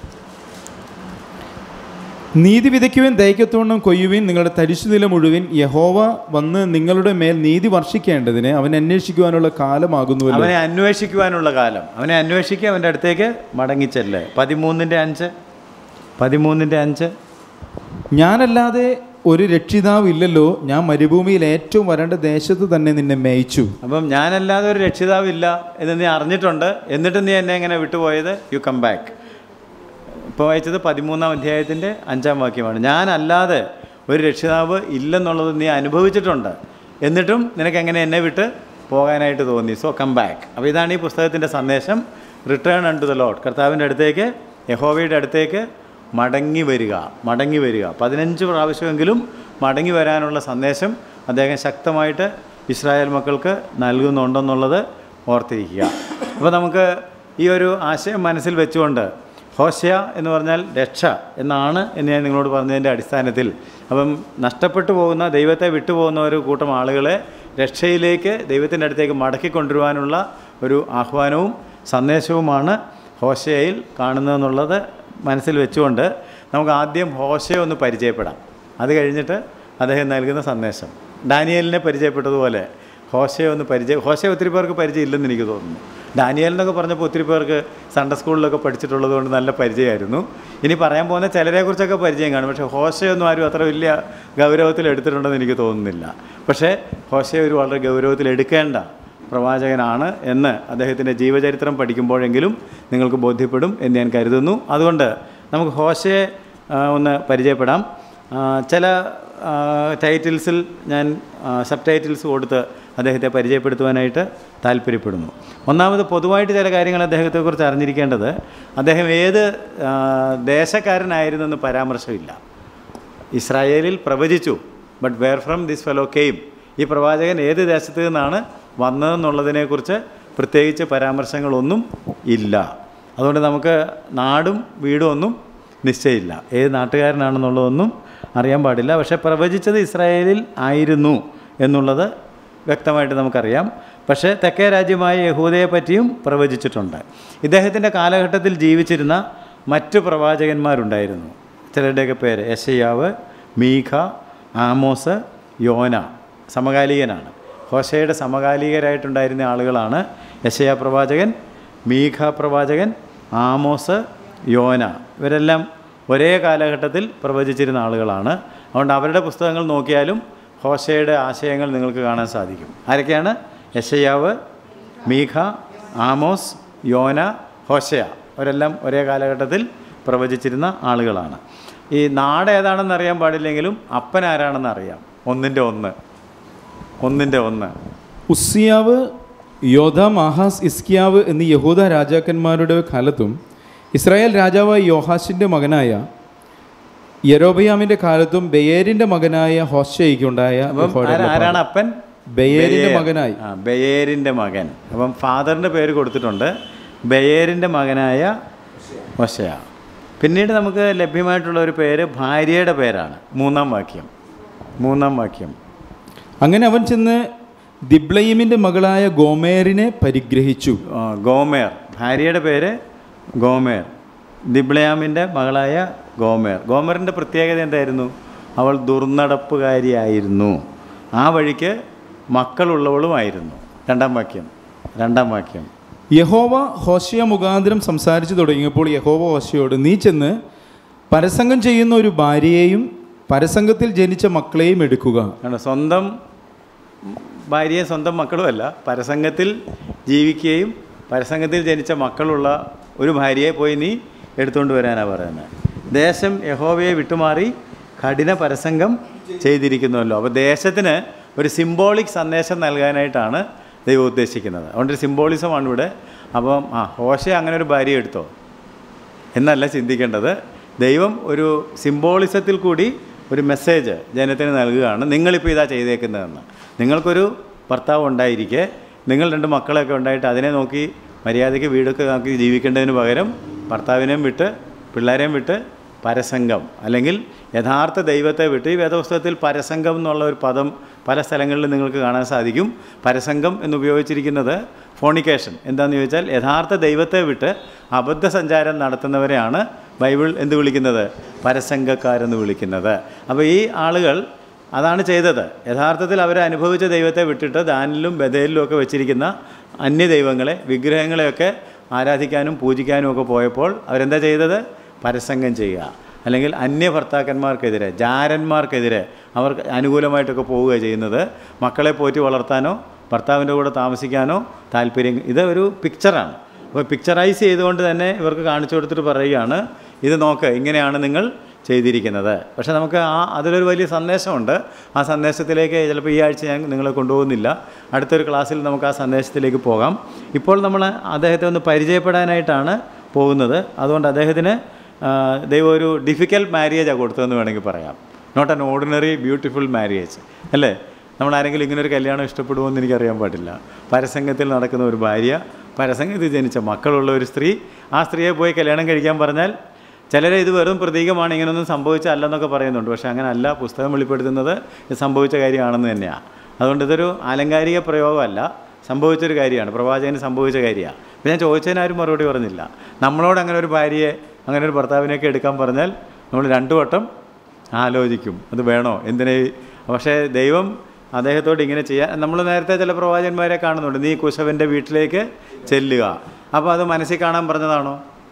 നീതി വിതയ്ക്കുവിൻ ദൈക്കത്തോണം കൊയ്യുവിൻ നിങ്ങളുടെ തരിശുനില മുഴുവൻ യഹോവ വന്ന് നിങ്ങളുടെ മേൽ നീതി വർഷിക്കേണ്ടതിന് അവൻ അന്വേഷിക്കുവാനുള്ള കാലമാകുന്നുവല്ലോ അവനെ അന്വേഷിക്കുവാനുള്ള കാലം അവനെ അന്വേഷിക്കുക അവൻ്റെ അടുത്തേക്ക് മടങ്ങിച്ചെല്ല് പതിമൂന്നിൻ്റെ അഞ്ച് പതിമൂന്നിൻ്റെ അഞ്ച് ഞാനല്ലാതെ ഒരു രക്ഷിതാവ് ഇല്ലല്ലോ ഞാൻ മരുഭൂമിയിൽ ഏറ്റവും വരേണ്ട ദേശത്ത് തന്നെ നിന്നെ മേയിച്ചു അപ്പം ഞാനല്ലാതെ ഒരു രക്ഷിതാവില്ല എന്ന് നീ അറിഞ്ഞിട്ടുണ്ട് എന്നിട്ട് നീ എന്നെ എങ്ങനെ വിട്ടുപോയത് യു കം ബാക്ക് ഇപ്പോൾ വായിച്ചത് പതിമൂന്നാം അധ്യായത്തിൻ്റെ അഞ്ചാം വാക്യമാണ് ഞാനല്ലാതെ ഒരു രക്ഷിതാവ് ഇല്ലെന്നുള്ളത് നീ അനുഭവിച്ചിട്ടുണ്ട് എന്നിട്ടും നിനക്ക് എങ്ങനെ എന്നെ വിട്ട് പോകാനായിട്ട് തോന്നി സോ കം ബാക്ക് അപ്പോൾ ഇതാണ് ഈ പുസ്തകത്തിൻ്റെ സന്ദേശം return unto the Lord കർത്താവിൻ്റെ അടുത്തേക്ക് യഹോവയുടെ അടുത്തേക്ക് മടങ്ങി വരിക മടങ്ങി വരിക പതിനഞ്ച് പ്രാവശ്യമെങ്കിലും മടങ്ങി വരാനുള്ള സന്ദേശം അദ്ദേഹം ശക്തമായിട്ട് ഇസ്രായേൽ മക്കൾക്ക് നൽകുന്നുണ്ടെന്നുള്ളത് ഓർത്തിരിക്കുക അപ്പോൾ നമുക്ക് ഈ ഒരു ആശയം മനസ്സിൽ വെച്ചുകൊണ്ട് ഹോശയ എന്ന് പറഞ്ഞാൽ രക്ഷ എന്നാണ് എന്ന് ഞാൻ നിങ്ങളോട് പറഞ്ഞതിൻ്റെ അടിസ്ഥാനത്തിൽ അപ്പം നഷ്ടപ്പെട്ടു പോകുന്ന ദൈവത്തെ വിട്ടുപോകുന്ന ഒരു കൂട്ടം ആളുകളെ രക്ഷയിലേക്ക് ദൈവത്തിൻ്റെ അടുത്തേക്ക് മടക്കി കൊണ്ടുവരുവാനുള്ള ഒരു ആഹ്വാനവും സന്ദേശവുമാണ് ഹോശയയിൽ കാണുന്നതെന്നുള്ളത് മനസ്സിൽ വെച്ചുകൊണ്ട് നമുക്ക് ആദ്യം ഹോശയെ ഒന്ന് പരിചയപ്പെടാം അത് കഴിഞ്ഞിട്ട് അദ്ദേഹം നൽകുന്ന സന്ദേശം ഡാനിയലിനെ പരിചയപ്പെട്ടതുപോലെ ഹോശയെ ഒന്ന് പരിചയം ഹോശയെ ഒത്തിരി പേർക്ക് പരിചയം ഇല്ലെന്ന് എനിക്ക് തോന്നുന്നു ഡാനിയൽ എന്നൊക്കെ പറഞ്ഞപ്പോൾ ഒത്തിരി പേർക്ക് സൺഡേ സ്കൂളിലൊക്കെ പഠിച്ചിട്ടുള്ളത് കൊണ്ട് നല്ല പരിചയമായിരുന്നു ഇനി പറയാൻ പോകുന്ന ചിലരെക്കുറിച്ചൊക്കെ പരിചയം കാണും പക്ഷേ ഹോശയൊന്നും ആരും അത്ര വലിയ ഗൗരവത്തിൽ എടുത്തിട്ടുണ്ടെന്ന് എനിക്ക് തോന്നുന്നില്ല പക്ഷേ ഹോശയെ ഒരു വളരെ ഗൗരവത്തിൽ എടുക്കേണ്ട പ്രവാചകനാണ് എന്ന് അദ്ദേഹത്തിൻ്റെ ജീവചരിത്രം പഠിക്കുമ്പോഴെങ്കിലും നിങ്ങൾക്ക് ബോധ്യപ്പെടും എന്ന് ഞാൻ കരുതുന്നു അതുകൊണ്ട് നമുക്ക് ഹോശയെ ആ, ഒന്ന് പരിചയപ്പെടാം ആ, ചില ടൈറ്റിൽസിൽ ഞാൻ സബ് ടൈറ്റിൽസ് കൊടുത്ത് അദ്ദേഹത്തെ പരിചയപ്പെടുത്തുവാനായിട്ട് താല്പര്യപ്പെടുന്നു ഒന്നാമത് പൊതുവായിട്ട് ചില കാര്യങ്ങൾ അദ്ദേഹത്തെക്കുറിച്ച് അറിഞ്ഞിരിക്കേണ്ടത് അദ്ദേഹം ഏത് ആ, ദേശക്കാരനായിരുന്നെന്ന് പരാമർശമില്ല ഇസ്രായേലിൽ പ്രവചിച്ചു but where from this fellow came ഈ പ്രവാചകൻ ഏത് ദേശത്ത് നിന്നാണ് വന്നതെന്നുള്ളതിനെക്കുറിച്ച് പ്രത്യേകിച്ച് പരാമർശങ്ങളൊന്നും ഇല്ല അതുകൊണ്ട് നമുക്ക് നാടും വീടും ഒന്നും നിശ്ചയമില്ല ഏത് നാട്ടുകാരനാണെന്നുള്ളതൊന്നും അറിയാൻ പാടില്ല പക്ഷേ പ്രവചിച്ചത് ഇസ്രായേലിൽ ആയിരുന്നു എന്നുള്ളത് വ്യക്തമായിട്ട് നമുക്കറിയാം പക്ഷേ തെക്കേ രാജ്യമായ യഹൂദയെ പറ്റിയും പ്രവചിച്ചിട്ടുണ്ട് ഇദ്ദേഹത്തിൻ്റെ കാലഘട്ടത്തിൽ ജീവിച്ചിരുന്ന മറ്റ് പ്രവാചകന്മാരുണ്ടായിരുന്നു ചിലരുടെയൊക്കെ പേര് യശയാവ് മീഖ ആമോസ് യോന സമകാലികനാണ് ഹോശയുടെ സമകാലികരായിട്ടുണ്ടായിരുന്ന ആളുകളാണ് യശയ പ്രവാചകൻ മീഖ പ്രവാചകൻ ആമോസ് യോന ഇവരെല്ലാം ഒരേ കാലഘട്ടത്തിൽ പ്രവചിച്ചിരുന്ന ആളുകളാണ് അതുകൊണ്ട് അവരുടെ പുസ്തകങ്ങൾ നോക്കിയാലും ഹോശയുടെ ആശയങ്ങൾ നിങ്ങൾക്ക് കാണാൻ സാധിക്കും ആരൊക്കെയാണ് യശയാവ് മീഖ ആമോസ് യോന ഹോശയ അവരെല്ലാം ഒരേ കാലഘട്ടത്തിൽ പ്രവചിച്ചിരുന്ന ആളുകളാണ് ഈ നാട് ഏതാണെന്ന് അറിയാൻ പാടില്ലെങ്കിലും അപ്പൻ ആരാണെന്ന് അറിയാം ഒന്നിൻ്റെ ഒന്ന് ഒന്നിൻ്റെ ഒന്ന് ഉസ്സിയാവ് യോധ മാഹാസ് ഇസ്കിയാവ് എന്നീ യഹൂദ രാജാക്കന്മാരുടെ കാലത്തും ഇസ്രായേൽ രാജാവായ യോഹാഷിൻ്റെ മകനായ യരോബയാമിൻ്റെ കാലത്തും ബെയേരിൻ്റെ മകനായ ഹോശയ്ക്കുണ്ടായ അപ്പം യഹോവയുടെ ആരാ- ആരാണ് അപ്പൻ ബെയേരിൻ്റെ ബെയേർ. മകനായി ആ ബെയേരിൻ്റെ മകൻ അപ്പം ഫാദറിൻ്റെ പേര് കൊടുത്തിട്ടുണ്ട് ബെയേരിൻ്റെ മകനായ ഹോശയ പിന്നീട് നമുക്ക് ലഭ്യമായിട്ടുള്ള ഒരു പേര് ഭാര്യയുടെ പേരാണ് മൂന്നാം വാക്യം മൂന്നാം വാക്യം അങ്ങനെ അവൻ ചെന്ന് ദിബ്ലയിമിൻ്റെ മകളായ ഗോമേറിനെ പരിഗ്രഹിച്ചു ആ, ഗോമേർ ഭാര്യയുടെ പേര് ഗോമേർ ദിബ്ലയാമിൻ്റെ മകളായ ഗോമേർ ഗോമറിൻ്റെ പ്രത്യേകത എന്തായിരുന്നു അവൾ ദുർനടപ്പുകാരിയായിരുന്നു ആ വഴിക്ക് മക്കളുള്ളവളുമായിരുന്നു രണ്ടാം വാക്യം രണ്ടാം വാക്യം യഹോവ ഹോശയ മുഖാന്തരം സംസാരിച്ചു തുടങ്ങിയപ്പോൾ യഹോവ ഹോശയോട് നീ ചെന്ന് പരസംഗം ചെയ്യുന്ന ഒരു ഭാര്യയെയും പരസംഗത്തിൽ ജനിച്ച മക്കളെയും എടുക്കുക കാരണം സ്വന്തം ഭാര്യയും സ്വന്തം മക്കളുമല്ല പരസംഗത്തിൽ ജീവിക്കുകയും പരസംഗത്തിൽ ജനിച്ച മക്കളുള്ള ഒരു ഭാര്യയെ പോയി നീ എടുത്തുകൊണ്ട് വരാനാണ് പറയുന്നത് ദേശം യഹോവയെ വിട്ടുമാറി കഠിന പരസംഗം ചെയ്തിരിക്കുന്നുവല്ലോ അപ്പോൾ ദേശത്തിന് ഒരു സിംബോളിക് സന്ദേശം നൽകാനായിട്ടാണ് ദൈവം ഉദ്ദേശിക്കുന്നത് അതുകൊണ്ട് ഒരു സിംബോളിസമാണ് ഇവിടെ അപ്പം ആ ഹോശ അങ്ങനെ ഒരു ഭാര്യ എടുത്തോ എന്നല്ല ചിന്തിക്കേണ്ടത് ദൈവം ഒരു സിംബോളിസത്തിൽ കൂടി ഒരു മെസ്സേജ് ജനത്തിന് നൽകുകയാണ് നിങ്ങളിപ്പോൾ ഇതാ ചെയ്തേക്കുന്നതെന്ന് നിങ്ങൾക്കൊരു ഭർത്താവ് ഉണ്ടായിരിക്കെ നിങ്ങൾ രണ്ട് മക്കളൊക്കെ ഉണ്ടായിട്ട് അതിനെ നോക്കി മര്യാദയ്ക്ക് വീടൊക്കെ നോക്കി ജീവിക്കേണ്ടതിന് പകരം ഭർത്താവിനെയും വിട്ട് പിള്ളേരെയും വിട്ട് പരസംഗം അല്ലെങ്കിൽ യഥാർത്ഥ ദൈവത്തെ വിട്ട് ഈ വേദപുസ്തകത്തിൽ പരസംഗം എന്നുള്ള ഒരു പദം പല സ്ഥലങ്ങളിലും നിങ്ങൾക്ക് കാണാൻ സാധിക്കും പരസംഗം എന്ന് ഉപയോഗിച്ചിരിക്കുന്നത് ഫോണിക്കേഷൻ എന്താണെന്ന് ചോദിച്ചാൽ യഥാർത്ഥ ദൈവത്തെ വിട്ട് അബദ്ധസഞ്ചാരം നടത്തുന്നവരെയാണ് ബൈബിൾ എന്ത് വിളിക്കുന്നത് പരസംഗക്കാരെന്ന് വിളിക്കുന്നത് അപ്പോൾ ഈ ആളുകൾ അതാണ് ചെയ്തത് യഥാർത്ഥത്തിൽ അവർ അനുഭവിച്ച ദൈവത്തെ വിട്ടിട്ട് ദാനിലും ബദലിലും ഒക്കെ വെച്ചിരിക്കുന്ന അന്യദൈവങ്ങളെ വിഗ്രഹങ്ങളെയൊക്കെ ആരാധിക്കാനും പൂജിക്കാനും ഒക്കെ പോയപ്പോൾ അവരെന്താ ചെയ്തത് പരസംഗം ചെയ്യുക അല്ലെങ്കിൽ അന്യ ഭർത്താക്കന്മാർക്കെതിരെ ജാരന്മാർക്കെതിരെ അവർക്ക് അനുകൂലമായിട്ടൊക്കെ പോവുക ചെയ്യുന്നത് മക്കളെ പോറ്റി വളർത്താനോ ഭർത്താവിൻ്റെ കൂടെ താമസിക്കാനോ താല്പര്യം ഇത് ഒരു പിക്ചറാണ് അപ്പോൾ പിക്ചറൈസ് ചെയ്തുകൊണ്ട് തന്നെ ഇവർക്ക് കാണിച്ചു കൊടുത്തിട്ട് പറയുകയാണ് ഇത് നോക്ക് ഇങ്ങനെയാണ് നിങ്ങൾ ചെയ്തിരിക്കുന്നത് പക്ഷേ നമുക്ക് ആ അതിലൊരു വലിയ സന്ദേശമുണ്ട് ആ സന്ദേശത്തിലേക്ക് ചിലപ്പോൾ ഈ ആഴ്ച ഞാൻ നിങ്ങളെ കൊണ്ടുപോകുന്നില്ല അടുത്തൊരു ക്ലാസ്സിൽ നമുക്ക് ആ സന്ദേശത്തിലേക്ക് പോകാം ഇപ്പോൾ നമ്മൾ അദ്ദേഹത്തെ ഒന്ന് പരിചയപ്പെടാനായിട്ടാണ് പോകുന്നത് അതുകൊണ്ട് അദ്ദേഹത്തിന് ആ, ദൈവം ഒരു ഡിഫിക്കൽട്ട് മാരേജാണ് കൊടുത്തതെന്ന് വേണമെങ്കിൽ പറയാം not an ordinary beautiful marriage അല്ലേ നമ്മൾ ആരെങ്കിലും ഇങ്ങനെ ഒരു കല്യാണം ഇഷ്ടപ്പെടുമോ എന്ന് എനിക്കറിയാൻ പാടില്ല പരസംഗത്തിൽ നടക്കുന്ന ഒരു ഭാര്യ പരസംഗത്തിൽ ജനിച്ച മക്കളുള്ള ഒരു സ്ത്രീ ആ സ്ത്രീയെ പോയി കല്യാണം കഴിക്കാൻ പറഞ്ഞാൽ ചിലരെ ഇത് വെറും പ്രതീകമാണ് ഇങ്ങനൊന്നും സംഭവിച്ചല്ലെന്നൊക്കെ പറയുന്നുണ്ട് പക്ഷേ അങ്ങനെ അല്ല പുസ്തകം വെളിപ്പെടുത്തുന്നത് ഇത് സംഭവിച്ച കാര്യമാണെന്ന് തന്നെയാണ് അതുകൊണ്ട് ഇതൊരു ആലങ്കാരിക പ്രയോഗമല്ല സംഭവിച്ചൊരു കാര്യമാണ് പ്രവാചകന് സംഭവിച്ച കാര്യമാണ് അപ്പോൾ ഞാൻ ചോദിച്ചതിന് ആരും മറുപടി പറഞ്ഞില്ല നമ്മളോട് അങ്ങനെ ഒരു ഭാര്യയെ അങ്ങനെ ഒരു ഭർത്താവിനെയൊക്കെ എടുക്കാൻ പറഞ്ഞാൽ നമ്മൾ രണ്ടു വട്ടം ആലോചിക്കും അത് വേണോ എന്തിനെ പക്ഷേ ദൈവം അദ്ദേഹത്തോട് ഇങ്ങനെ ചെയ്യാൻ നമ്മൾ നേരത്തെ ചില പ്രവാചകന്മാരെ കാണുന്നുണ്ട് നീ കുശവൻ്റെ വീട്ടിലേക്ക് ചെല്ലുക അപ്പോൾ അത് മനസ്സിൽ കാണാൻ പറഞ്ഞതാണോ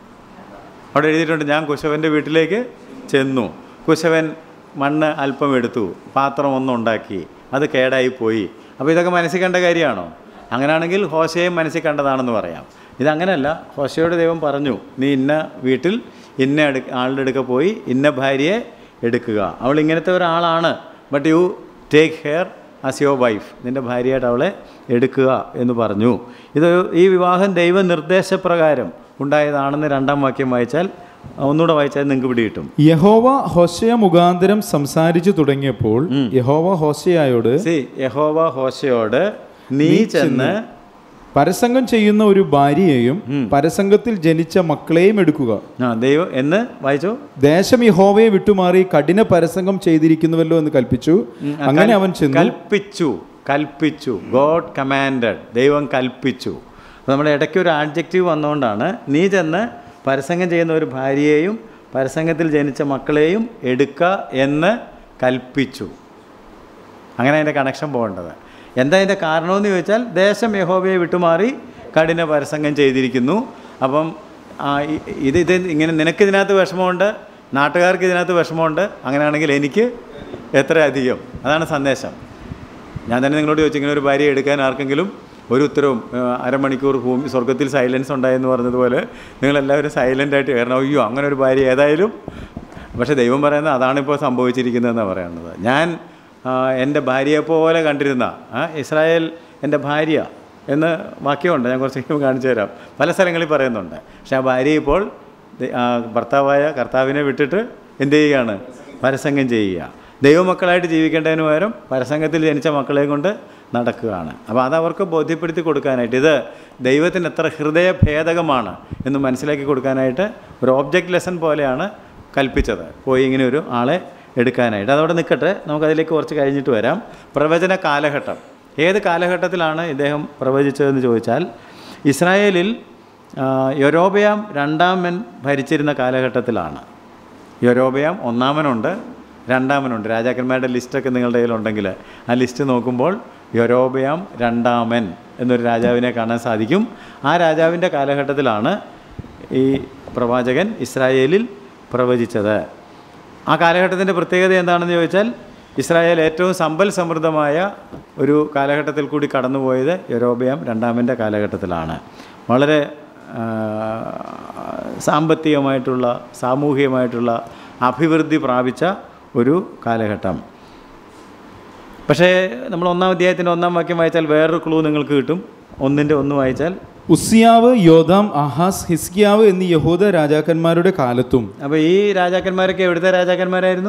അവിടെ എഴുതിയിട്ടുണ്ട് ഞാൻ കുശവൻ്റെ വീട്ടിലേക്ക് ചെന്നു കുശവൻ മണ്ണ് അല്പം എടുത്തു പാത്രം ഒന്നും ഉണ്ടാക്കി അത് കേടായി പോയി അപ്പോൾ ഇതൊക്കെ മനസ്സിൽ കണ്ട കാര്യമാണോ അങ്ങനെയാണെങ്കിൽ ഹോശയും മനസ്സിൽ കണ്ടതാണെന്ന് പറയാം ഇതങ്ങനെയല്ല ഹോശയോട് ദൈവം പറഞ്ഞു നീ ഇന്ന വീട്ടിൽ ഇന്ന എടു ആളുടെ അടുക്ക പോയി ഇന്ന ഭാര്യയെ എടുക്കുക അവൾ ഇങ്ങനത്തെ ഒരാളാണ് but you take her as your wife നിൻ്റെ ഭാര്യയായിട്ട് അവളെ എടുക്കുക എന്ന് പറഞ്ഞു ഇത് ഈ വിവാഹം ദൈവ നിർദ്ദേശപ്രകാരം ഉണ്ടായതാണെന്ന് രണ്ടാം വാക്യം വായിച്ചാൽ ഒന്നുകൂടെ വായിച്ചാൽ നിങ്ങൾക്ക് പിടി കിട്ടും യഹോവ ഹോശയ മുഖാന്തരം സംസാരിച്ചു തുടങ്ങിയപ്പോൾ യഹോവ ഹോശയായോട് സി യഹോവ ഹോശയോട് നീ ചെന്ന് പരസംഗം ചെയ്യുന്ന ഒരു ഭാര്യയെയും പരസംഗത്തിൽ ജനിച്ച മക്കളെയും എടുക്കുക ആ ദൈവം എന്ന് വായിച്ചോ ദേശം യഹോവയെ വിട്ടുമാറി കഠിന പരസംഗം ചെയ്തിരിക്കുന്നുവല്ലോ എന്ന് കൽപ്പിച്ചു അങ്ങനെ അവൻ ചെന്നു കൽപ്പിച്ചു കൽപ്പിച്ചു ഗോഡ് കമാൻഡഡ് ദൈവം കൽപ്പിച്ചു അപ്പോൾ നമ്മുടെ ഇടയ്ക്ക് ഒരു ആഡ്ജക്റ്റീവ് വന്നുകൊണ്ടാണ് നീ ചെന്ന് പരസംഗം ചെയ്യുന്ന ഒരു ഭാര്യയെയും പരസംഗത്തിൽ ജനിച്ച മക്കളെയും എടുക്കുക എന്ന് കൽപ്പിച്ചു അങ്ങനെ അതിൻ്റെ കണക്ഷൻ പോകേണ്ടത് എന്താ അതിൻ്റെ കാരണമെന്ന് ചോദിച്ചാൽ ദേശം യഹോവയെ വിട്ടുമാറി കഠിന പരസംഗം ചെയ്തിരിക്കുന്നു അപ്പം ആ, ഇ- ഇത് ഇത് ഇങ്ങനെ നിനക്ക് ഇതിനകത്ത് വിഷമമുണ്ട് നാട്ടുകാർക്ക് ഇതിനകത്ത് വിഷമമുണ്ട് അങ്ങനെയാണെങ്കിൽ എനിക്ക് എത്ര അധികം അതാണ് സന്ദേശം ഞാൻ തന്നെ നിങ്ങളോട് ചോദിച്ചു ഇങ്ങനെ ഒരു ഭാര്യ എടുക്കാൻ ആർക്കെങ്കിലും ഒരു ഉത്തരവും ആ, അരമണിക്കൂർ ഭൂമി സ്വർഗത്തിൽ സൈലൻസ് ഉണ്ടായെന്ന് പറഞ്ഞതുപോലെ നിങ്ങളെല്ലാവരും സൈലൻ്റ് ആയിട്ട് കയറണം അയ്യോ അങ്ങനെ ഒരു ഭാര്യ ഏതായാലും പക്ഷേ ദൈവം പറയുന്നത് അതാണിപ്പോൾ സംഭവിച്ചിരിക്കുന്നതെന്നാണ് പറയുന്നത് ഞാൻ ആ, എൻ്റെ ഭര്യയെപ്പോലെ കണ്ടിരുന്ന ആ, ഇസ്രായേൽ എൻ്റെ ഭാര്യ എന്ന് വാക്യമുണ്ട് ഞാൻ കുറച്ച് കഴിയുമ്പോൾ കാണിച്ചു തരാം പല സ്ഥലങ്ങളിൽ പറയുന്നുണ്ട് പക്ഷേ ആ ഭാര്യ ഇപ്പോൾ ദ- ആ, ഭർത്താവായ കർത്താവിനെ വിട്ടിട്ട് എന്ത് ചെയ്യുകയാണ് പരസംഗം ചെയ്യുക ദൈവമക്കളായിട്ട് ജീവിക്കേണ്ടതിന് പകരം പരസംഗത്തിൽ ജനിച്ച മക്കളെ കൊണ്ട് നടക്കുകയാണ് അപ്പോൾ അത് അവർക്ക് ബോധ്യപ്പെടുത്തി കൊടുക്കാനായിട്ട് ഇത് ദൈവത്തിന് എത്ര ഹൃദയഭേദകമാണ് എന്ന് മനസ്സിലാക്കി കൊടുക്കാനായിട്ട് ഒരു ഓബ്ജക്റ്റ് ലെസൺ പോലെയാണ് കൽപ്പിച്ചത് പോയി ഇങ്ങനെ ഒരു ആളെ എടുക്കാനായിട്ട് അതവിടെ നിൽക്കട്ടെ നമുക്കതിലേക്ക് കുറച്ച് കഴിഞ്ഞിട്ട് വരാം പ്രവചന കാലഘട്ടം ഏത് കാലഘട്ടത്തിലാണ് ഇദ്ദേഹം പ്രവചിച്ചതെന്ന് ചോദിച്ചാൽ ഇസ്രായേലിൽ ആ, യൊരോബയാം രണ്ടാമൻ ഭരിച്ചിരുന്ന കാലഘട്ടത്തിലാണ് യൊരോബയാം ഒന്നാമനുണ്ട് രണ്ടാമനുണ്ട് രാജാക്കന്മാരുടെ ലിസ്റ്റൊക്കെ നിങ്ങളുടെ കയ്യിലുണ്ടെങ്കിൽ ആ ലിസ്റ്റ് നോക്കുമ്പോൾ യൊരോബയാം രണ്ടാമൻ എന്നൊരു രാജാവിനെ കാണാൻ സാധിക്കും ആ രാജാവിൻ്റെ കാലഘട്ടത്തിലാണ് ഈ പ്രവാചകൻ ഇസ്രായേലിൽ പ്രവചിച്ചത് ആ കാലഘട്ടത്തിൻ്റെ പ്രത്യേകത എന്താണെന്ന് ചോദിച്ചാൽ ഇസ്രായേൽ ഏറ്റവും സമ്പൽ സമൃദ്ധമായ ഒരു കാലഘട്ടത്തിൽ കൂടി കടന്നുപോയത് യൊരോബയാം രണ്ടാമൻ്റെ കാലഘട്ടത്തിലാണ് വളരെ ആ, സാമ്പത്തികമായിട്ടുള്ള സാമൂഹികമായിട്ടുള്ള അഭിവൃദ്ധി പ്രാപിച്ച ഒരു കാലഘട്ടം പക്ഷേ നമ്മൾ ഒന്നാം അധ്യായത്തിൻ്റെ ഒന്നാം വാക്യം വായിച്ചാൽ വേറൊരു ക്ലൂ നിങ്ങൾക്ക് കിട്ടും ഒന്നിൻ്റെ ഒന്ന് വായിച്ചാൽ ഉസിയാവ് യോദാം അഹാസ് ഹിസ്കിയാവ് എന്നീ യഹൂദ രാജാക്കന്മാരുടെ കാലത്തും അപ്പോൾ ഈ രാജാക്കന്മാരൊക്കെ എവിടുത്തെ രാജാക്കന്മാരായിരുന്നു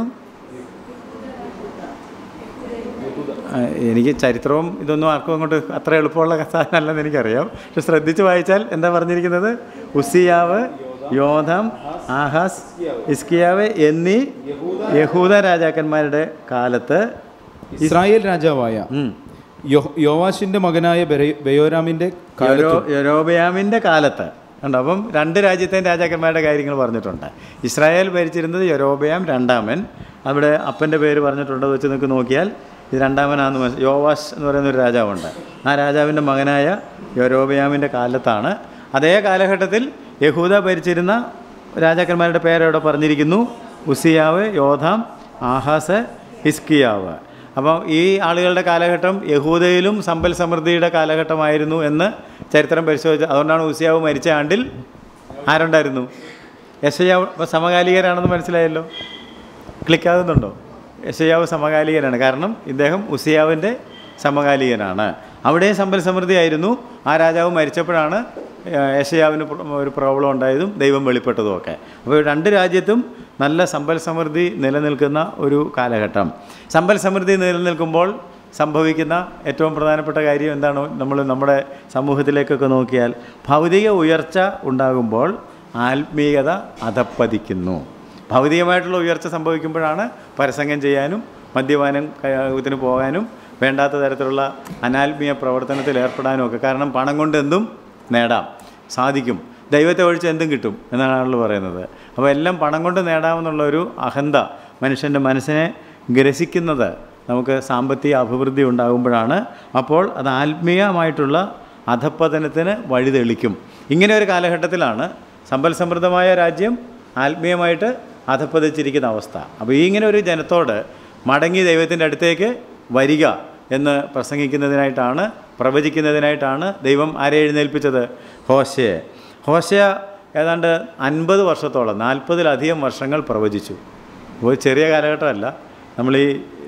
ആ, എനിക്ക് ചരിത്രവും ഇതൊന്നും ആർക്കും അങ്ങോട്ട് അത്ര എളുപ്പമുള്ള സാധനമല്ലെന്ന് എനിക്കറിയാം പക്ഷെ ശ്രദ്ധിച്ച് വായിച്ചാൽ എന്താ പറഞ്ഞിരിക്കുന്നത് ഉസിയാവ് യോധാം ആഹാസ് ഇസ്കിയാവ് എന്നീ യഹൂദ രാജാക്കന്മാരുടെ കാലത്ത് ഇസ്രായേൽ രാജാവായ ഉം, യോ- യോവാശിന്റെ മകനായ ബെര- ബെയോരാമിന്റെ കാലത്തും യൊരോ- യൊരോബയാമിൻ്റെ കാലത്ത് ഉണ്ട് അപ്പം രണ്ട് രാജ്യത്തെയും രാജാക്കന്മാരുടെ കാര്യങ്ങൾ പറഞ്ഞിട്ടുണ്ട് ഇസ്രായേൽ ഭരിച്ചിരുന്നത് യൊരോബയാം രണ്ടാമൻ അവിടെ അപ്പൻ്റെ പേര് പറഞ്ഞിട്ടുണ്ടോ വെച്ച് നിങ്ങൾക്ക് നോക്കിയാൽ ഇത് രണ്ടാമനാണെന്ന് മനസ്സി യോവാഷ് എന്ന് പറയുന്ന ഒരു രാജാവുണ്ട് ആ രാജാവിൻ്റെ മകനായ യൊരോബയാമിൻ്റെ കാലത്താണ് അതേ കാലഘട്ടത്തിൽ യഹൂദ ഭരിച്ചിരുന്ന രാജാക്കന്മാരുടെ പേരവിടെ പറഞ്ഞിരിക്കുന്നു ഉസിയാവ് യോധാം ആഹാസ് ഹിസ്കിയാവ് അപ്പം ഈ ആളുകളുടെ കാലഘട്ടം യഹൂദയിലും സമ്പൽ സമൃദ്ധിയുടെ കാലഘട്ടമായിരുന്നു എന്ന് ചരിത്രം പരിശോധിച്ച് അതുകൊണ്ടാണ് ഉസിയാവ് മരിച്ച ആണ്ടിൽ ആരുണ്ടായിരുന്നു യശയാവ് ഇപ്പം സമകാലികരാണെന്ന് മനസ്സിലായല്ലോ ക്ലിക്കാകുന്നുണ്ടോ യശയാവ് സമകാലികനാണ് കാരണം ഇദ്ദേഹം ഉസിയാവിൻ്റെ സമകാലികനാണ് അവിടെയും സമ്പൽ സമൃദ്ധിയായിരുന്നു ആ രാജാവ് മരിച്ചപ്പോഴാണ് ഏഹ്, യശയാവിന് പ്ര- ഒരു പ്രോബ്ലം ഉണ്ടായതും ദൈവം വെളിപ്പെട്ടതും ഒക്കെ അപ്പോൾ രണ്ട് രാജ്യത്തും നല്ല സമ്പൽ സമൃദ്ധി നിലനിൽക്കുന്ന ഒരു കാലഘട്ടം സമ്പൽ സമൃദ്ധി നിലനിൽക്കുമ്പോൾ സംഭവിക്കുന്ന ഏറ്റവും പ്രധാനപ്പെട്ട കാര്യം എന്താണ് നമ്മൾ നമ്മുടെ സമൂഹത്തിലേക്കൊക്കെ നോക്കിയാൽ ഭൗതിക ഉയർച്ച ഉണ്ടാകുമ്പോൾ ആത്മീയത അധപ്പതിക്കുന്നു ഭൗതികമായിട്ടുള്ള ഉയർച്ച സംഭവിക്കുമ്പോഴാണ് പരസംഗം ചെയ്യാനും മദ്യപാനം ത്തിന് പോകാനും വേണ്ടാത്ത തരത്തിലുള്ള അനാത്മീയ പ്രവർത്തനത്തിൽ ഏർപ്പെടാനും ഒക്കെ കാരണം പണം കൊണ്ട് എന്തും നേടാം സാധിക്കും ദൈവത്തെ ഒഴിച്ച് എന്തും കിട്ടും എന്നാണ് ആളുകൾ പറയുന്നത് അപ്പോൾ എല്ലാം പണം കൊണ്ട് നേടാമെന്നുള്ളൊരു അഹന്ത മനുഷ്യൻ്റെ മനസ്സിനെ ഗ്രസിക്കുന്നത് നമുക്ക് സാമ്പത്തിക അഭിവൃദ്ധി ഉണ്ടാകുമ്പോഴാണ് അപ്പോൾ അത് ആത്മീയമായിട്ടുള്ള അധപ്പതനത്തിന് വഴിതെളിക്കും ഇങ്ങനെ ഒരു കാലഘട്ടത്തിലാണ് സമ്പൽ സമൃദ്ധമായ രാജ്യം ആത്മീയമായിട്ട് അധപ്പതിച്ചിരിക്കുന്ന അവസ്ഥ അപ്പോൾ ഈ ഇങ്ങനെ ഒരു ജനത്തോട് മടങ്ങി ദൈവത്തിൻ്റെ അടുത്തേക്ക് വരിക എന്ന് പ്രസംഗിക്കുന്നതിനായിട്ടാണ് പ്രവചിക്കുന്നതിനായിട്ടാണ് ദൈവം ആരെ എഴുന്നേൽപ്പിച്ചത് ഹോശയെ ഹോശയ ഏതാണ്ട് അൻപത് വർഷത്തോളം നാൽപ്പതിലധികം വർഷങ്ങൾ പ്രവചിച്ചു ഒരു ചെറിയ കാലഘട്ടമല്ല നമ്മൾ ഈ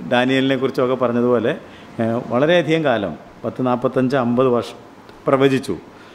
ഡാനിയലിനെ കുറിച്ചൊക്കെ പറഞ്ഞതുപോലെ ഏഹ്, വളരെയധികം കാലം പത്ത് നാൽപ്പത്തഞ്ച് അമ്പത് വർഷം പ്രവചിച്ചു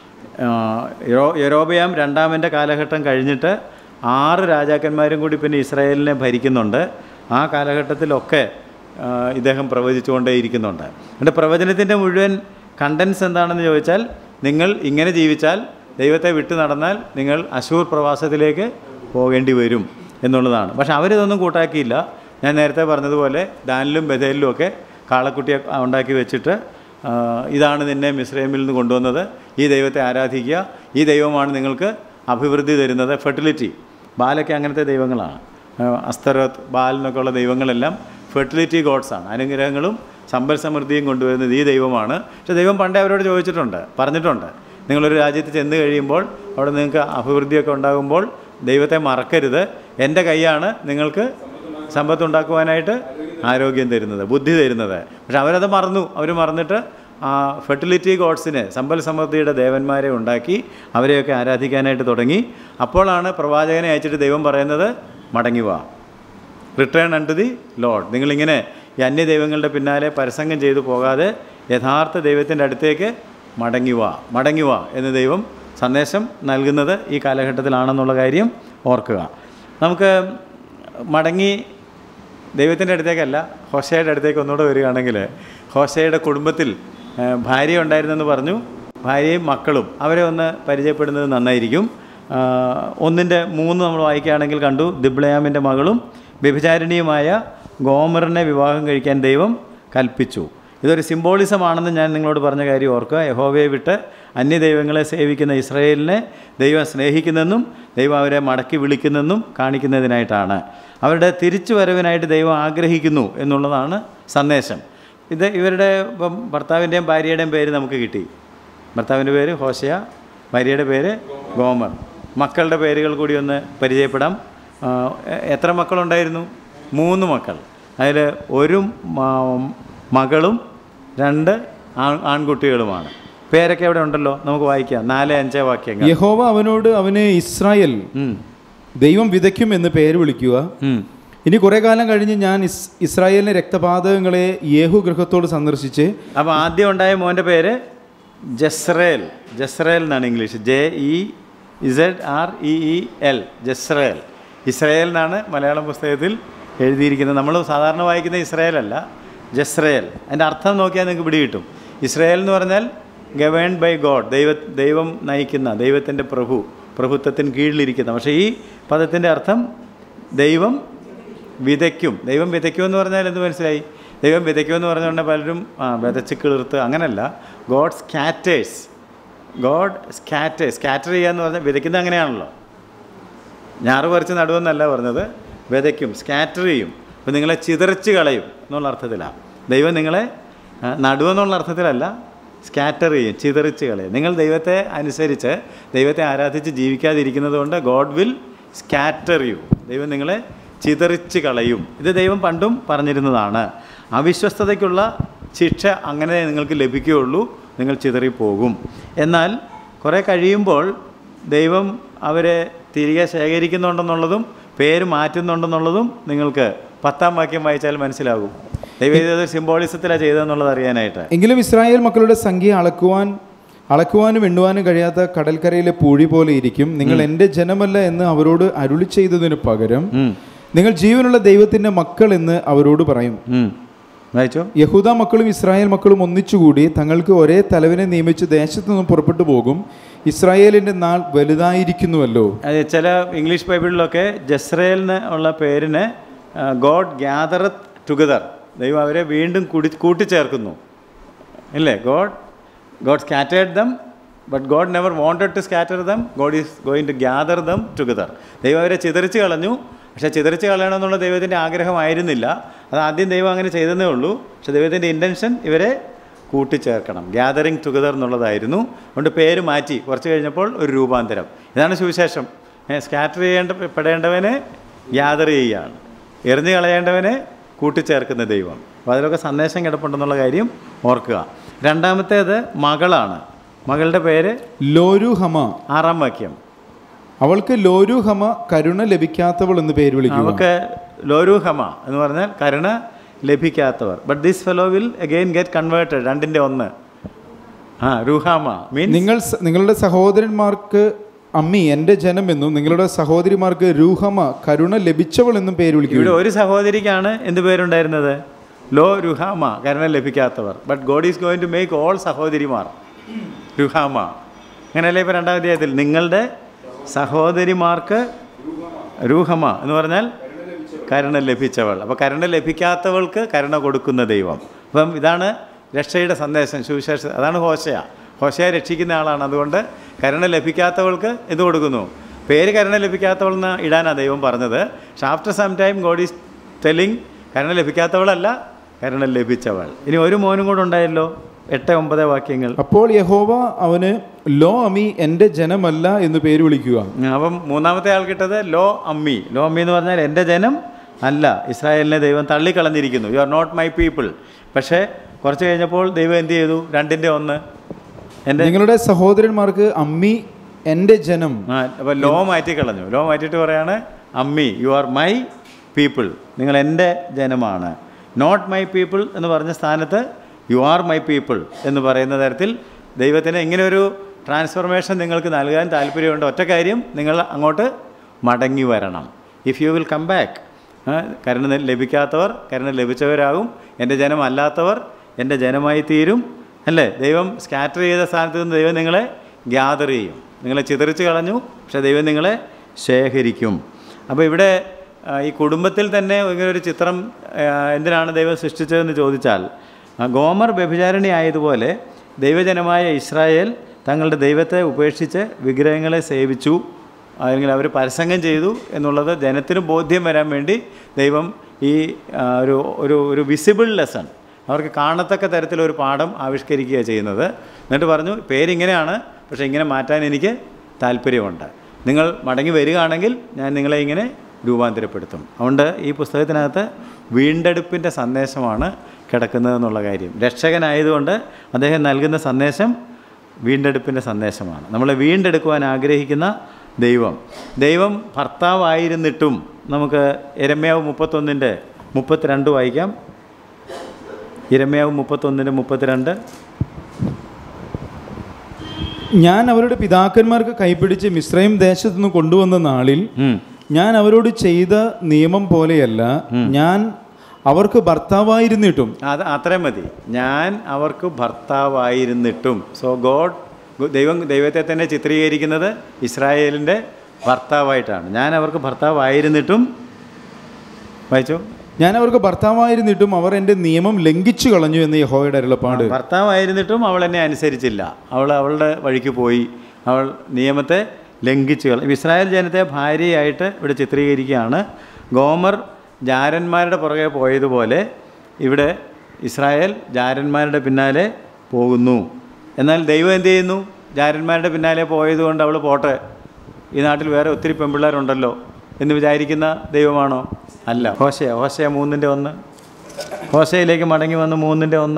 ആഹ്, യൊ- യൊരോബയാം രണ്ടാമൻ്റെ കാലഘട്ടം കഴിഞ്ഞിട്ട് ആറ് രാജാക്കന്മാരും കൂടി പിന്നെ ഇസ്രായേലിനെ ഭരിക്കുന്നുണ്ട് ആ കാലഘട്ടത്തിലൊക്കെ ആഹ്, ഇദ്ദേഹം പ്രവചിച്ചുകൊണ്ടേ ഇരിക്കുന്നുണ്ട് എൻ്റെ പ്രവചനത്തിൻ്റെ മുഴുവൻ കണ്ടൻസ് എന്താണെന്ന് ചോദിച്ചാൽ നിങ്ങൾ ഇങ്ങനെ ജീവിച്ചാൽ ദൈവത്തെ വിട്ടു നടന്നാൽ നിങ്ങൾ അശൂർ പ്രവാസത്തിലേക്ക് പോകേണ്ടി വരും എന്നുള്ളതാണ് പക്ഷെ അവരിതൊന്നും കൂട്ടാക്കിയില്ല ഞാൻ നേരത്തെ പറഞ്ഞതുപോലെ ദാനിലും ബഥേലിലും ഒക്കെ കാളക്കുട്ടിയെ ഉണ്ടാക്കി വെച്ചിട്ട് ആ, ഇതാണ് നിന്നെ മിസ്രൈമിൽ നിന്ന് കൊണ്ടുവന്നത് ഈ ദൈവത്തെ ആരാധിക്കുക ഈ ദൈവമാണ് നിങ്ങൾക്ക് അഭിവൃദ്ധി തരുന്നത് ഫെർട്ടിലിറ്റി ബാലൊക്കെ അങ്ങനത്തെ ദൈവങ്ങളാണ് ആ, അസ്തരോത്ത് ബാൽ എന്നൊക്കെയുള്ള ദൈവങ്ങളെല്ലാം ഫെർട്ടിലിറ്റി ഗോഡ്സാണ് അനുഗ്രഹങ്ങളും സമ്പൽ സമൃദ്ധിയും കൊണ്ടുവരുന്നത് ഈ ദൈവമാണ് പക്ഷേ ദൈവം പണ്ടേ അവരോട് ചോദിച്ചിട്ടുണ്ട് പറഞ്ഞിട്ടുണ്ട് നിങ്ങളൊരു രാജ്യത്ത് ചെന്ന് കഴിയുമ്പോൾ അവിടെ നിങ്ങൾക്ക് അഭിവൃദ്ധിയൊക്കെ ഉണ്ടാകുമ്പോൾ ദൈവത്തെ മറക്കരുത് എൻ്റെ കൈയാണ് നിങ്ങൾക്ക് സമ്പത്ത് ഉണ്ടാക്കുവാനായിട്ട് ആരോഗ്യം തരുന്നത് ബുദ്ധി തരുന്നത് പക്ഷെ അവരത് മറന്നു അവർ മറന്നിട്ട് ആ ഫെർട്ടിലിറ്റി ഗോഡ്സിനെ സമ്പൽ സമൃദ്ധിയുടെ ദേവന്മാരെ ഉണ്ടാക്കി അവരെയൊക്കെ ആരാധിക്കാനായിട്ട് തുടങ്ങി അപ്പോഴാണ് പ്രവാചകനെ അയച്ചിട്ട് ദൈവം പറയുന്നത് മടങ്ങി വാ return unto the Lord നിങ്ങളിങ്ങനെ ഈ അന്യദൈവങ്ങളുടെ പിന്നാലെ പരസംഗം ചെയ്തു പോകാതെ യഥാർത്ഥ ദൈവത്തിൻ്റെ അടുത്തേക്ക് മടങ്ങി വാ മടങ്ങി വാ എന്ന് ദൈവം സന്ദേശം നൽകുന്നത് ഈ കാലഘട്ടത്തിലാണെന്നുള്ള കാര്യം ഓർക്കുക നമുക്ക് മടങ്ങി ദൈവത്തിൻ്റെ അടുത്തേക്കല്ല ഹോശയുടെ അടുത്തേക്ക് ഒന്നുകൂടെ വരികയാണെങ്കിൽ ഹോശയുടെ കുടുംബത്തിൽ ആ, ഭാര്യ ഉണ്ടായിരുന്നെന്ന് പറഞ്ഞു ഭാര്യയും മക്കളും അവരെ ഒന്ന് പരിചയപ്പെടുന്നത് നന്നായിരിക്കും ആ, ഒന്നിൻ്റെ മൂന്ന് നമ്മൾ വായിക്കുകയാണെങ്കിൽ കണ്ടു ദിബ്ലയാമിൻ്റെ മകളും വ്യഭിചാരിണിയുമായ ഗോമറിനെ വിവാഹം കഴിക്കാൻ ദൈവം കൽപ്പിച്ചു ഇതൊരു സിംബോളിസമാണെന്ന് ഞാൻ നിങ്ങളോട് പറഞ്ഞ കാര്യം ഓർക്കുക യഹോവയെ വിട്ട് അന്യദൈവങ്ങളെ സേവിക്കുന്ന ഇസ്രയേലിനെ ദൈവം സ്നേഹിക്കുന്നെന്നും ദൈവം അവരെ മടക്കി വിളിക്കുന്നെന്നും കാണിക്കുന്നതിനായിട്ടാണ് അവരുടെ തിരിച്ചു വരവിനായിട്ട് ദൈവം ആഗ്രഹിക്കുന്നു എന്നുള്ളതാണ് സന്ദേശം ഇത് ഇവരുടെ ഇപ്പം ഭർത്താവിൻ്റെയും ഭാര്യയുടെയും പേര് നമുക്ക് കിട്ടി ഭർത്താവിൻ്റെ പേര് ഹോശയ ഭാര്യയുടെ പേര് ഗോമർ മക്കളുടെ പേരുകൾ കൂടി ഒന്ന് പരിചയപ്പെടാം ആ, എ- എത്ര മക്കളുണ്ടായിരുന്നു മൂന്ന് മക്കൾ അതിൽ ഒരു മ- മകളും രണ്ട് ആൺ ആൺകുട്ടികളുമാണ് പേരൊക്കെ അവിടെ ഉണ്ടല്ലോ നമുക്ക് വായിക്കാം നാല് അഞ്ച് വാക്യങ്ങൾ യഹോവ അവനോട് അവനെ ഇസ്രായേൽ ഉം. ദൈവം വിതയ്ക്കും എന്ന് പേര് വിളിക്കുക ഉം. ഇനി കുറെ കാലം കഴിഞ്ഞ് ഞാൻ ഇസ് ഇസ്രായേലിന്റെ രക്തപാതകങ്ങളെ യേഹു ഗൃഹത്തോട് സന്ദർശിച്ച് അപ്പോൾ ആദ്യം ഉണ്ടായ മോൻ്റെ പേര് ജസ്രേൽ ജസ്രേൽ എന്നാണ് English J E Z R E E L Jezreel Israel എന്നാണ് മലയാളം പുസ്തകത്തിൽ എഴുതിയിരിക്കുന്നത് നമ്മൾ സാധാരണ വായിക്കുന്ന ഇസ്രയേൽ അല്ല ജസ്രയേൽ അതിൻ്റെ അർത്ഥം നോക്കിയാൽ നിങ്ങൾക്ക് പിടി കിട്ടും ഇസ്രയേൽ എന്ന് പറഞ്ഞാൽ ഗവേൺഡ് ബൈ ഗോഡ് ദൈവ ദൈവം നയിക്കുന്ന ദൈവത്തിൻ്റെ പ്രഭു പ്രഭുത്വത്തിന് കീഴിലിരിക്കുന്ന പക്ഷേ ഈ പദത്തിൻ്റെ അർത്ഥം ദൈവം വിതയ്ക്കും ദൈവം വിതയ്ക്കും എന്ന് പറഞ്ഞാൽ എന്ത് മനസ്സിലായി ദൈവം വിതയ്ക്കും എന്ന് പറഞ്ഞുകൊണ്ട് പലരും ആ, വിതച്ച് കിളിർത്ത് അങ്ങനല്ല God scatters God scatters scatter ചെയ്യുക എന്ന് പറഞ്ഞാൽ വിതയ്ക്കുന്നത് അങ്ങനെയാണല്ലോ ഞാറ് പറിച്ച് നടുവെന്നല്ല പറഞ്ഞത് വിതയ്ക്കും സ്കാറ്റർ ചെയ്യും അപ്പോൾ നിങ്ങളെ ചിതറിച്ച് കളയും എന്നുള്ള അർത്ഥത്തിലാണ് ദൈവം നിങ്ങളെ ആ, നടുവെന്നുള്ള അർത്ഥത്തിലല്ല സ്കാറ്റർ ചെയ്യും ചിതറിച്ച് കളയും നിങ്ങൾ ദൈവത്തെ അനുസരിച്ച് ദൈവത്തെ ആരാധിച്ച് ജീവിക്കാതിരിക്കുന്നത് കൊണ്ട് ഗോഡ് വിൽ സ്കാറ്റർ യു ദൈവം നിങ്ങളെ ചിതറിച്ച് കളയും ഇത് ദൈവം പണ്ടും പറഞ്ഞിരുന്നതാണ് അവിശ്വസ്തതയ്ക്കുള്ള ശിക്ഷ അങ്ങനെ നിങ്ങൾക്ക് ലഭിക്കുകയുള്ളൂ നിങ്ങൾ ചിതറിപ്പോകും എന്നാൽ കുറേ കഴിയുമ്പോൾ ദൈവം അവരെ തിരികെ ശേഖരിക്കുന്നുണ്ടെന്നുള്ളതും പേര് മാറ്റുന്നുണ്ടെന്നുള്ളതും നിങ്ങൾക്ക് പത്താം വാക്യം വായിച്ചാൽ മനസ്സിലാകും ദൈവം ഇത് സിംബോളിസത്തിലാണ് ചെയ്തതെന്നുള്ളത് അറിയാനായിട്ട് എങ്കിലും ഇസ്രായേൽ മക്കളുടെ സംഖ്യ അളക്കുവാൻ അളക്കുവാനും എണ്ണുവാനും കഴിയാത്ത കടൽക്കരയിലെ പൂഴി പോലെ ഇരിക്കും നിങ്ങൾ എൻ്റെ ജനമല്ല എന്ന് അവരോട് അരുളി ചെയ്തതിനു പകരം ഉം. നിങ്ങൾ ജീവനുള്ള ദൈവത്തിന്റെ മക്കൾ എന്ന് അവരോട് പറയും ഉം. വായിച്ചോ യഹൂദ മക്കളും ഇസ്രായേൽ മക്കളും ഒന്നിച്ചുകൂടി തങ്ങൾക്ക് ഒരേ തലവനെ നിയമിച്ച് ദേശത്തു നിന്നും പുറപ്പെട്ടു പോകും ഇസ്രായേലിന്റെ നാൾ വലുതായിരിക്കുന്നുവല്ലോ അത് ചില ഇംഗ്ലീഷ് ബൈബിളിലൊക്കെ ജസ്രയേലിന് ഉള്ള പേരിന് ഗോഡ് ഗ്യാദറത്ത് ടുഗദർ ദൈവം അവരെ വീണ്ടും കൂടി കൂട്ടിച്ചേർക്കുന്നു ഇല്ലേ God God scattered them but God never wanted to scatter them God is going to gather them together ദൈവം അവരെ ചിതറിച്ച് കളഞ്ഞു പക്ഷേ ചിതറിച്ച് കളയണമെന്നുള്ള ദൈവത്തിൻ്റെ ആഗ്രഹമായിരുന്നില്ല അത് ആദ്യം ദൈവം അങ്ങനെ ചെയ്തതേ ഉള്ളൂ പക്ഷേ ദൈവത്തിൻ്റെ ഇൻറ്റൻഷൻ ഇവരെ കൂട്ടിച്ചേർക്കണം ഗ്യാതറിങ് ടുഗദർ എന്നുള്ളതായിരുന്നു അതുകൊണ്ട് പേര് മാറ്റി കുറച്ച് കഴിഞ്ഞപ്പോൾ ഒരു രൂപാന്തരം ഇതാണ് സുവിശേഷം സ്കാറ്റർ ചെയ്യേണ്ട പെടേണ്ടവനെ ഗ്യാദർ ചെയ്യുകയാണ് എറിഞ്ഞു കളയേണ്ടവനെ കൂട്ടിച്ചേർക്കുന്ന ദൈവം അപ്പോൾ അതിലൊക്കെ സന്ദേശം കിടപ്പുണ്ടെന്നുള്ള കാര്യം ഓർക്കുക രണ്ടാമത്തേത് മകളാണ് മകളുടെ പേര് ലോരു ഹമ ആറാം വാക്യം അവൾക്ക് ലോരു ഹമ കരുണ ലഭിക്കാത്തവൾ എന്ന് പേര് വിളിക്കുക നമുക്ക് ലോരൂഹമ എന്ന് പറഞ്ഞാൽ കരുണ ലഭിക്കാത്തവർ but this fellow will again get converted രണ്ടിൻ്റെ ഒന്ന് ആ രുഹാമ മീൻസ് നിങ്ങൾ സ- നിങ്ങളുടെ സഹോദരന്മാർക്ക് അമ്മി എൻ്റെ ജനം എന്നും നിങ്ങളുടെ സഹോദരിമാർക്ക് രൂഹമ കരുണ ലഭിച്ചവൾ എന്നും പേര് വിളിക്കുക ഇവിടെ ഒരു സഹോദരിക്കാണ് എന്ത് പേരുണ്ടായിരുന്നത് ലോ രുഹാമ കാരണം ലഭിക്കാത്തവർ but God is going to make all സഹോദരിമാർ രുഹാമ അങ്ങനെയല്ലേ ഇപ്പോൾ രണ്ടാം അധ്യായത്തിൽ നിങ്ങളുടെ സഹോദരിമാർക്ക് രൂഹമ എന്ന് പറഞ്ഞാൽ കരുണ ലഭിച്ചവൾ അപ്പോൾ കരുണ ലഭിക്കാത്തവൾക്ക് കരുണ കൊടുക്കുന്ന ദൈവം അപ്പം ഇതാണ് രക്ഷയുടെ സന്ദേശം സുവിശേഷ അതാണ് ഹോശയ ഹോശയെ രക്ഷിക്കുന്ന ആളാണ് അതുകൊണ്ട് കരുണ ലഭിക്കാത്തവൾക്ക് എന്ത് കൊടുക്കുന്നു പേര് കരുണ ലഭിക്കാത്തവൾ എന്ന് ഇടാനാണ് ദൈവം പറഞ്ഞത് പക്ഷെ after some time God is telling കരുണ ലഭിക്കാത്തവളല്ല കരുണ ലഭിച്ചവൾ ഇനി ഒരു മോനും കൂടെ ഉണ്ടായല്ലോ എട്ട് ഒമ്പത് വാക്യങ്ങൾ അപ്പോൾ യഹോവ അവന് ലോ അമി എൻ്റെ ജനമല്ല എന്ന് പേര് വിളിക്കുക അപ്പം മൂന്നാമത്തെ ആൾ കിട്ടത് ലോ അമ്മി ലോ അമ്മി എന്ന് പറഞ്ഞാൽ എൻ്റെ ജനം അല്ല ഇസ്രായേലിനെ ദൈവം തള്ളിക്കളഞ്ഞിരിക്കുന്നു you are not my people പക്ഷേ കുറച്ച് കഴിഞ്ഞപ്പോൾ ദൈവം എന്ത് ചെയ്തു രണ്ടിൻ്റെ ഒന്ന് എൻ്റെ നിങ്ങളുടെ സഹോദരന്മാർക്ക് അമ്മി എൻ്റെ ജനം ആ അപ്പോൾ ലോ മാറ്റി കളഞ്ഞു ലോ മാറ്റിയിട്ട് പറയാണ് അമ്മി യു ആർ മൈ പീപ്പിൾ നിങ്ങൾ എൻ്റെ ജനമാണ് നോട്ട് മൈ പീപ്പിൾ എന്ന് പറഞ്ഞ സ്ഥാനത്ത് യു ആർ മൈ പീപ്പിൾ എന്ന് പറയുന്ന തരത്തിൽ ദൈവത്തിന് ഇങ്ങനെ ഒരു ട്രാൻസ്ഫർമേഷൻ നിങ്ങൾക്ക് നൽകാൻ താല്പര്യമുണ്ട് ഒറ്റ കാര്യം നിങ്ങൾ അങ്ങോട്ട് മടങ്ങി വരണം if you will come back കരുണ ലഭിക്കാത്തവർ കരുണ ലഭിച്ചവരാകും എൻ്റെ ജനം അല്ലാത്തവർ എൻ്റെ ജനമായി തീരും അല്ലേ ദൈവം സ്കാറ്റർ ചെയ്ത സ്ഥാനത്ത് നിന്ന് ദൈവം നിങ്ങളെ ഗ്യാദർ ചെയ്യും നിങ്ങളെ ചിതറിച്ച് കളഞ്ഞു പക്ഷേ ദൈവം നിങ്ങളെ ശേഖരിക്കും അപ്പോൾ ഇവിടെ ആ, ഈ കുടുംബത്തിൽ തന്നെ ഇങ്ങനെ ഒരു ചിത്രം ആ, എന്തിനാണ് ദൈവം സൃഷ്ടിച്ചതെന്ന് ചോദിച്ചാൽ ആ, ഗോമർ വ്യഭിചാരിണി ആയതുപോലെ ദൈവജനമായ ഇസ്രായേൽ തങ്ങളുടെ ദൈവത്തെ ഉപേക്ഷിച്ച് വിഗ്രഹങ്ങളെ സേവിച്ചു അല്ലെങ്കിൽ അവർ പരസംഗം ചെയ്തു എന്നുള്ളത് ജനത്തിന് ബോധ്യം വരാൻ വേണ്ടി ദൈവം ഈ ആ, ഒരു ഒരു ഒരു വിസിബിൾ ലെസൺ അവർക്ക് കാണത്തക്ക തരത്തിലൊരു പാഠം ആവിഷ്കരിക്കുക ചെയ്യുന്നത് എന്നിട്ട് പറഞ്ഞു പേരിങ്ങനെയാണ് പക്ഷേ ഇങ്ങനെ മാറ്റാൻ എനിക്ക് താല്പര്യമുണ്ട് നിങ്ങൾ മടങ്ങി വരികയാണെങ്കിൽ ഞാൻ നിങ്ങളെ ഇങ്ങനെ രൂപാന്തരപ്പെടുത്തും അതുകൊണ്ട് ഈ പുസ്തകത്തിനകത്ത് വീണ്ടെടുപ്പിൻ്റെ സന്ദേശമാണ് കിടക്കുന്നതെന്നുള്ള കാര്യം രക്ഷകനായതുകൊണ്ട് അദ്ദേഹം നൽകുന്ന സന്ദേശം വീണ്ടെടുപ്പിൻ്റെ സന്ദേശമാണ് നമ്മളെ വീണ്ടെടുക്കുവാൻ ആഗ്രഹിക്കുന്ന ദൈവം ദൈവം ഭർത്താവായിരുന്നിട്ടും നമുക്ക് എരമ്യാവ് മുപ്പത്തൊന്നിൻ്റെ മുപ്പത്തിരണ്ട് വായിക്കാം ഇരമ്യാവ് മുപ്പത്തൊന്നിൻ്റെ മുപ്പത്തിരണ്ട് ഞാൻ അവരുടെ പിതാക്കന്മാർക്ക് കൈപ്പിടിച്ച് മിശ്രയും ദേശത്തു നിന്ന് കൊണ്ടുവന്ന നാളിൽ ഉം. ഞാൻ അവരോട് ചെയ്ത നിയമം പോലെയല്ല ഞാൻ അവർക്ക് ഭർത്താവായിരുന്നിട്ടും അത് അത്രയും മതി ഞാൻ അവർക്ക് ഭർത്താവായിരുന്നിട്ടും സോ ഗോഡ് ദൈവം ദൈവത്തെ തന്നെ ചിത്രീകരിക്കുന്നത് ഇസ്രായേലിൻ്റെ ഭർത്താവായിട്ടാണ് ഞാൻ അവർക്ക് ഭർത്താവായിരുന്നിട്ടും വായിച്ചു ഞാൻ അവർക്ക് ഭർത്താവായിരുന്നിട്ടും അവർ എൻ്റെ നിയമം ലംഘിച്ചു കളഞ്ഞു എന്ന് യഹോവയുടെ അരുളപ്പാട് ഭർത്താവായിരുന്നിട്ടും അവൾ എന്നെ അനുസരിച്ചില്ല അവൾ അവളുടെ വഴിക്ക് പോയി അവൾ നിയമത്തെ ലംഘിച്ചു കള ഇസ്രായേൽ ജനത്തെ ഭാര്യയായിട്ട് ഇവിടെ ചിത്രീകരിക്കുകയാണ് ഗോമർ ജാരന്മാരുടെ പുറകെ പോയതുപോലെ ഇവിടെ ഇസ്രായേൽ ജാരന്മാരുടെ പിന്നാലെ പോകുന്നു എന്നാൽ ദൈവം എന്ത് ചെയ്യുന്നു ജാരന്മാരുടെ പിന്നാലെ പോയതുകൊണ്ട് അവൾ പോട്ടെ ഈ നാട്ടിൽ വേറെ ഒത്തിരി പെൺപിള്ളേരുണ്ടല്ലോ എന്ന് വിചാരിക്കുന്ന ദൈവമാണോ അല്ല ഹോശയ ഹോശയ മൂന്നിൻ്റെ ഒന്ന് ഹോശയിലേക്ക് മടങ്ങി വന്ന് മൂന്നിൻ്റെ ഒന്ന്